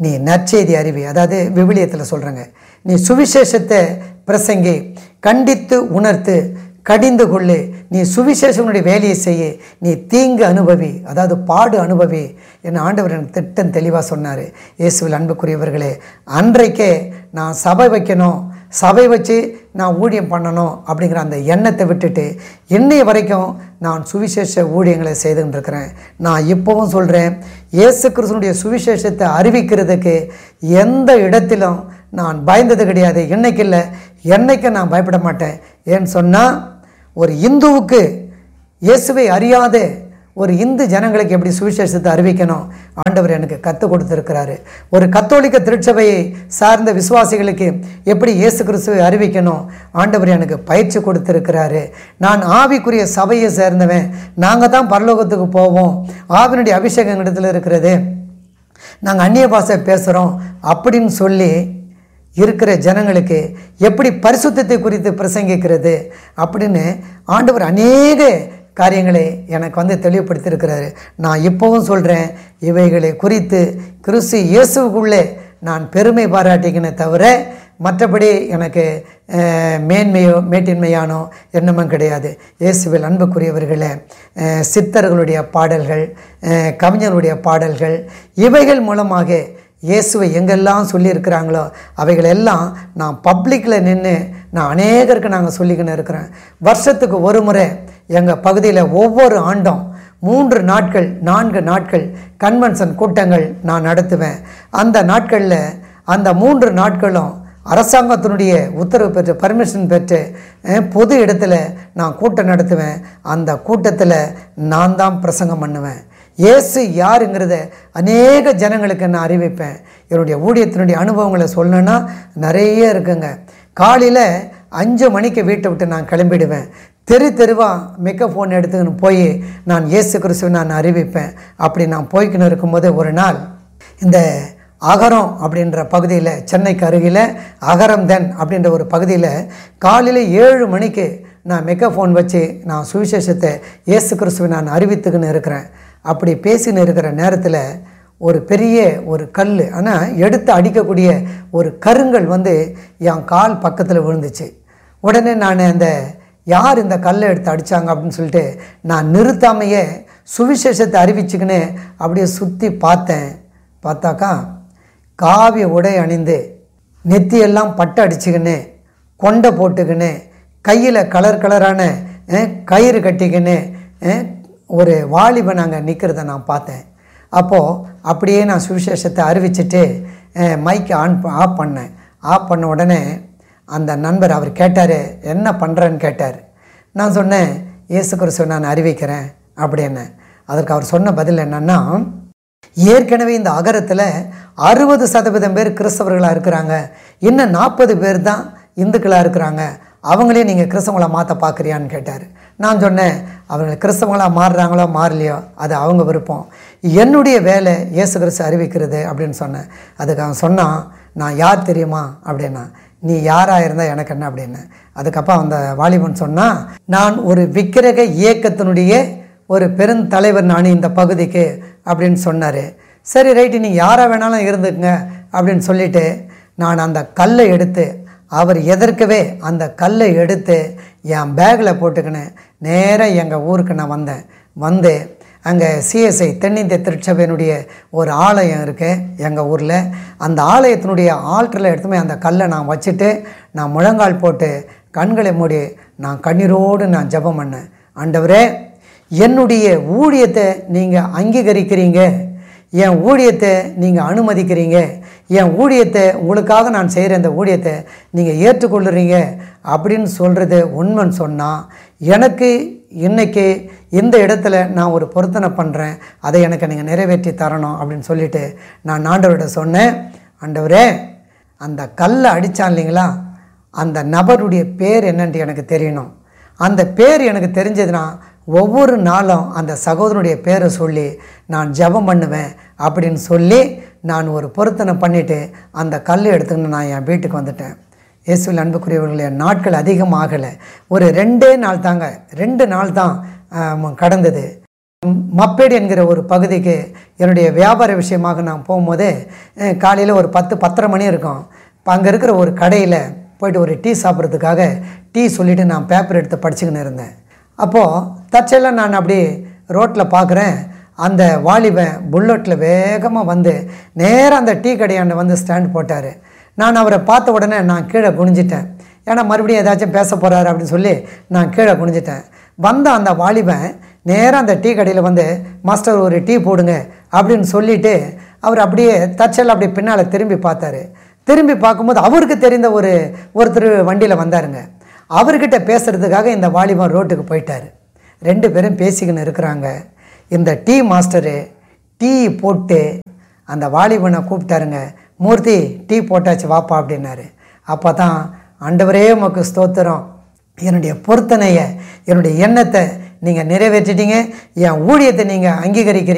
நீ நற்செய்தி அறிவி அதாவது விவிலியத்தில் சொல்கிறேங்க நீ சுவிசேஷத்தை பிரசங்கி கண்டித்து உணர்த்து கடிந்து கொள்ளு நீ சுவிசேஷனுடைய வேலையை செய்ய நீ தீங்கு அனுபவி அதாவது பாடு அனுபவி என் ஆண்டவர் எனக்கு திட்டம் தெளிவாக சொன்னார் இயேசுவில் அன்புக்குரியவர்களே அன்றைக்கே நான் சபை வைக்கணும் சபை வச்சு நான் ஊழியம் பண்ணணும் அப்படிங்கிற அந்த எண்ணத்தை விட்டுட்டு இன்னைய வரைக்கும் நான் சுவிசேஷ ஊழியங்களை செய்துன்னு இருக்கிறேன் நான் இப்போவும் சொல்கிறேன் இயேசு கிறிஸ்துனுடைய சுவிசேஷத்தை அறிவிக்கிறதுக்கு எந்த இடத்திலும் நான் பயந்தது கிடையாது இன்னைக்கு இல்லை என்னைக்கு நான் பயப்பட மாட்டேன் ஏன்னு சொன்னால் ஒரு இந்துவுக்கு இயேசுவை அறியாத ஒரு இந்து ஜனங்களுக்கு எப்படி சுவிசேஷத்தை அறிவிக்கணும் ஆண்டவர் எனக்கு கற்றுக் கொடுத்துருக்கிறாரு ஒரு கத்தோலிக்க திருச்சபையை சார்ந்த விசுவாசிகளுக்கு எப்படி இயேசு கிறிஸ்துவை அறிவிக்கணும் ஆண்டவர் எனக்கு பயிற்சி கொடுத்துருக்கிறாரு நான் ஆவிக்குரிய சபையை சேர்ந்தவன் நாங்கள் தான் பரலோகத்துக்கு போவோம் ஆவினுடைய அபிஷேகம் இடத்துல இருக்கிறது நாங்கள் அந்நிய பாஷை பேசுகிறோம் அப்படின்னு சொல்லி இருக்கிற ஜனங்களுக்கு எப்படி பரிசுத்தத்தை குறித்து பிரசங்கிக்கிறது அப்படின்னு ஆண்டவர் அநேக காரியங்களை எனக்கு வந்து தெளிவுபடுத்தியிருக்கிறாரு நான் இப்போவும் சொல்கிறேன் இவைகளை குறித்து கிறிஸ்து இயேசுக்குள்ளே நான் பெருமை பாராட்டிக்கினே தவிர மற்றபடி எனக்கு அஹ், மேன்மையோ மேட்டின்மையானோ எண்ணமும் கிடையாது இயேசுவில் அன்புக்குரியவர்களே அஹ், சித்தர்களுடைய பாடல்கள் அஹ், கவிஞர்களுடைய பாடல்கள் இவைகள் மூலமாக இயேசுவை எங்கெல்லாம் சொல்லியிருக்கிறாங்களோ அவைகள் எல்லாம் நான் பப்ளிக்கில் நின்று நான் அநேகருக்கு நாங்கள் சொல்லிக்கின்னு இருக்கிறேன் வருஷத்துக்கு ஒரு முறை எங்கள் பகுதியில் ஒவ்வொரு ஆண்டும் மூன்று நாட்கள் நான்கு நாட்கள் கன்வென்ஷன் கூட்டங்கள் நான் நடத்துவேன் அந்த நாட்களில் அந்த மூன்று நாட்களும் அரசாங்கத்தினுடைய உத்தரவு பெற்று பர்மிஷன் பெற்று அஹ், பொது இடத்துல நான் கூட்டம் நடத்துவேன் அந்த கூட்டத்தில் நான் தான் பிரசங்கம் பண்ணுவேன் இயேசு யாருங்கிறத அநேக ஜனங்களுக்கு நான் அறிவிப்பேன் என்னுடைய ஊழியத்தினுடைய அனுபவங்களை சொல்லணுன்னா நிறைய இருக்குங்க காலையில் அஞ்சு மணிக்கு வீட்டை விட்டு நான் கிளம்பிடுவேன் தெரு தெருவாக மெக்க ஃபோன் எடுத்துக்கின்னு போய் நான் இயேசு கிறிஸ்துவை நான் அறிவிப்பேன் அப்படி நான் போய்க்கின்னு இருக்கும்போது ஒரு நாள் இந்த அகரம் அப்படின்ற பகுதியில் சென்னைக்கு அருகில் அகரம் தென் அப்படின்ற ஒரு பகுதியில் காலையில் ஏழு மணிக்கு நான் மெக்கஃபோன் வச்சு நான் சுவிசேஷத்தை இயேசு கிறிஸ்துவை நான் அறிவித்துக்கின்னு இருக்கிறேன் அப்படி பேசின்னு இருக்கிற நேரத்தில் ஒரு பெரிய ஒரு கல் ஆனால் எடுத்து அடிக்கக்கூடிய ஒரு கருங்கல் வந்து என் கால் பக்கத்தில் விழுந்துச்சு உடனே நான் அந்த யார் இந்த கல்லை எடுத்து அடித்தாங்க அப்படின்னு சொல்லிட்டு நான் நிறுத்தாமையே சுவிசேஷத்தை அறிவிச்சுக்கின்னு அப்படியே சுற்றி பார்த்தேன் பார்த்தாக்கா காவிய உடை அணிந்து நெத்தியெல்லாம் பட்டு அடிச்சுக்கின்னு கொண்டை போட்டுக்கின்னு கையில் கலர் கலரான அஹ், கயிறு கட்டிக்கின்னு அஹ், ஒரு வாலிபன் அங்கே நிற்கிறத நான் பார்த்தேன் அப்போது அப்படியே நான் சுவிசேஷத்தை அறிவிச்சிட்டு மைக்கை ஆன் ப- ஆஃப் பண்ணேன் ஆஃப் பண்ண உடனே அந்த நண்பர் அவர் கேட்டார் என்ன பண்ணுறேன்னு கேட்டார் நான் சொன்னேன் இயேசு கிறிஸ்துவை நான் அறிவிக்கிறேன் அப்படின்னு அதற்கு அவர் சொன்ன பதில் என்னன்னா ஏற்கனவே இந்த அகரத்தில் அறுபது சதவீதம் பேர் கிறிஸ்தவர்களாக இருக்கிறாங்க இன்னும் நாற்பது பேர் தான் இந்துக்களாக இருக்கிறாங்க அவங்களே நீங்கள் கிறிஸ்தவங்கள மாற்ற பார்க்குறியான்னு கேட்டார் நான் சொன்னேன் அவங்க கிறிஸ்தவங்களாக மாறுறாங்களோ மாறலையோ அது அவங்க விருப்பம் என்னுடைய வேலை இயேசு கிறிஸ்து அறிவிக்கிறது அப்படின்னு சொன்னேன் அதுக்கு அவன் சொன்னான் நான் யார் தெரியுமா அப்படின்னா நீ யாராக இருந்தால் எனக்கு என்ன அப்படின்னு அதுக்கப்புறம் அந்த வாலிபன் சொன்னான் நான் ஒரு விக்கிரக இயக்கத்தினுடைய ஒரு பெருந்தலைவர் நான் இந்த பகுதிக்கு அப்படின்னு சொன்னார் சரி ரைட்டு நீ யாராக வேணாலும் இருந்துக்குங்க அப்படின்னு சொல்லிட்டு நான் அந்த கல்லை எடுத்து அவர் எதற்கவே அந்த கல்லை எடுத்து என் பேக்கில் போட்டுக்கினேன் நேராக எங்கள் ஊருக்கு நான் வந்தேன் வந்து அங்கே சிஎஸ்ஐ தென்னிந்திய திருச்சபையினுடைய ஒரு ஆலயம் இருக்குது எங்கள் ஊரில் அந்த ஆலயத்தினுடைய ஆல்டரில் எடுத்துமே அந்த கல்லை நான் வச்சுட்டு நான் முழங்கால் போட்டு கண்களை மூடி நான் கண்ணீரோடு நான் ஜெபம் பண்ணேன் ஆண்டவரே என்னுடைய ஊழியத்தை நீங்கள் அங்கீகரிக்கிறீங்க என் ஊழியத்தை நீங்கள் அனுமதிக்கிறீங்க என் ஊழியத்தை உங்களுக்காக நான் செய்கிற இந்த ஊழியத்தை நீங்கள் ஏற்றுக்கொள்ளுறீங்க அப்படின்னு சொல்கிறது உண்மைன்னு சொன்னால் எனக்கு இன்னைக்கு இந்த இடத்துல நான் ஒரு பொருத்தனை பண்ணுறேன் அதை எனக்கு நீங்கள் நிறைவேற்றி தரணும் அப்படின்னு சொல்லிட்டு நான் ஆண்டவர்கிட்ட சொன்னேன் ஆண்டவரே அந்த கல்லை அடித்தான் இல்லைங்களா அந்த நபருடைய பேர் என்னன்ட்டு எனக்கு தெரியணும் அந்த பேர் எனக்கு தெரிஞ்சதுன்னா ஒவ்வொரு நாளும் அந்த சகோதரனுடைய பேரை சொல்லி நான் ஜெபம் பண்ணுவேன் அப்படின்னு சொல்லி நான் ஒரு பொருத்தனை பண்ணிவிட்டு அந்த கல் எடுத்துக்கின்னு நான் என் வீட்டுக்கு வந்துட்டேன் இயேசுவில் அன்புக்குரியவர்களே நாட்கள் அதிகமாகலை ஒரு ரெண்டே நாள் தாங்க ரெண்டு நாள் தான் ஆம், கடந்தது மப்பேடு என்கிற ஒரு பகுதிக்கு என்னுடைய வியாபார விஷயமாக நான் போகும்போது காலையில் ஒரு பத்து பத்தரை மணி இருக்கும் இப்போ அங்கே இருக்கிற ஒரு கடையில் போயிட்டு ஒரு டீ சாப்பிட்றதுக்காக டீ சொல்லிவிட்டு நான் பேப்பர் எடுத்து படிச்சுக்கின்னு இருந்தேன் அப்போது தற்செயலாக நான் அப்படி ரோட்டில் பார்க்குறேன் அந்த வாலிபன் புல்லட்டில் வேகமாக வந்து நேராக அந்த டீ கடையாண்ட வந்து ஸ்டாண்ட் போட்டார் நான் அவரை பார்த்த உடனே நான் கீழே குனிஞ்சிட்டேன் ஏன்னா மறுபடியும் ஏதாச்சும் பேச போகிறாரு அப்படின்னு சொல்லி நான் கீழே குனிஞ்சிட்டேன் வந்த அந்த வாலிபன் நேராக அந்த டீ கடையில் வந்து மாஸ்டர் ஒரு டீ போடுங்க அப்படின்னு சொல்லிவிட்டு அவர் அப்படியே தற்செயல் அப்படி பின்னால் திரும்பி பார்த்தாரு திரும்பி பார்க்கும்போது அவருக்கு தெரிந்த ஒரு ஒருத்தர் வண்டியில் வந்தாருங்க அவர்கிட்ட பேசுகிறதுக்காக இந்த வாலிபன் ரோட்டுக்கு போயிட்டார் ரெண்டு பேரும் பேசிக்கின்னு இருக்கிறாங்க இந்த டீ மாஸ்டரு டீ போட்டு அந்த வாலிபனை கூப்பிட்டாருங்க மூர்த்தி டீ போட்டாச்சு வாப்பா அப்படின்னாரு அப்போ தான் ஆண்டவரே உமக்கு ஸ்தோத்திரம் என்னுடைய பொருத்தனையை என்னுடைய எண்ணத்தை நீங்கள் நிறைவேற்றிட்டீங்க என் ஊழியத்தை நீங்கள் அங்கீகரிக்கிறீங்க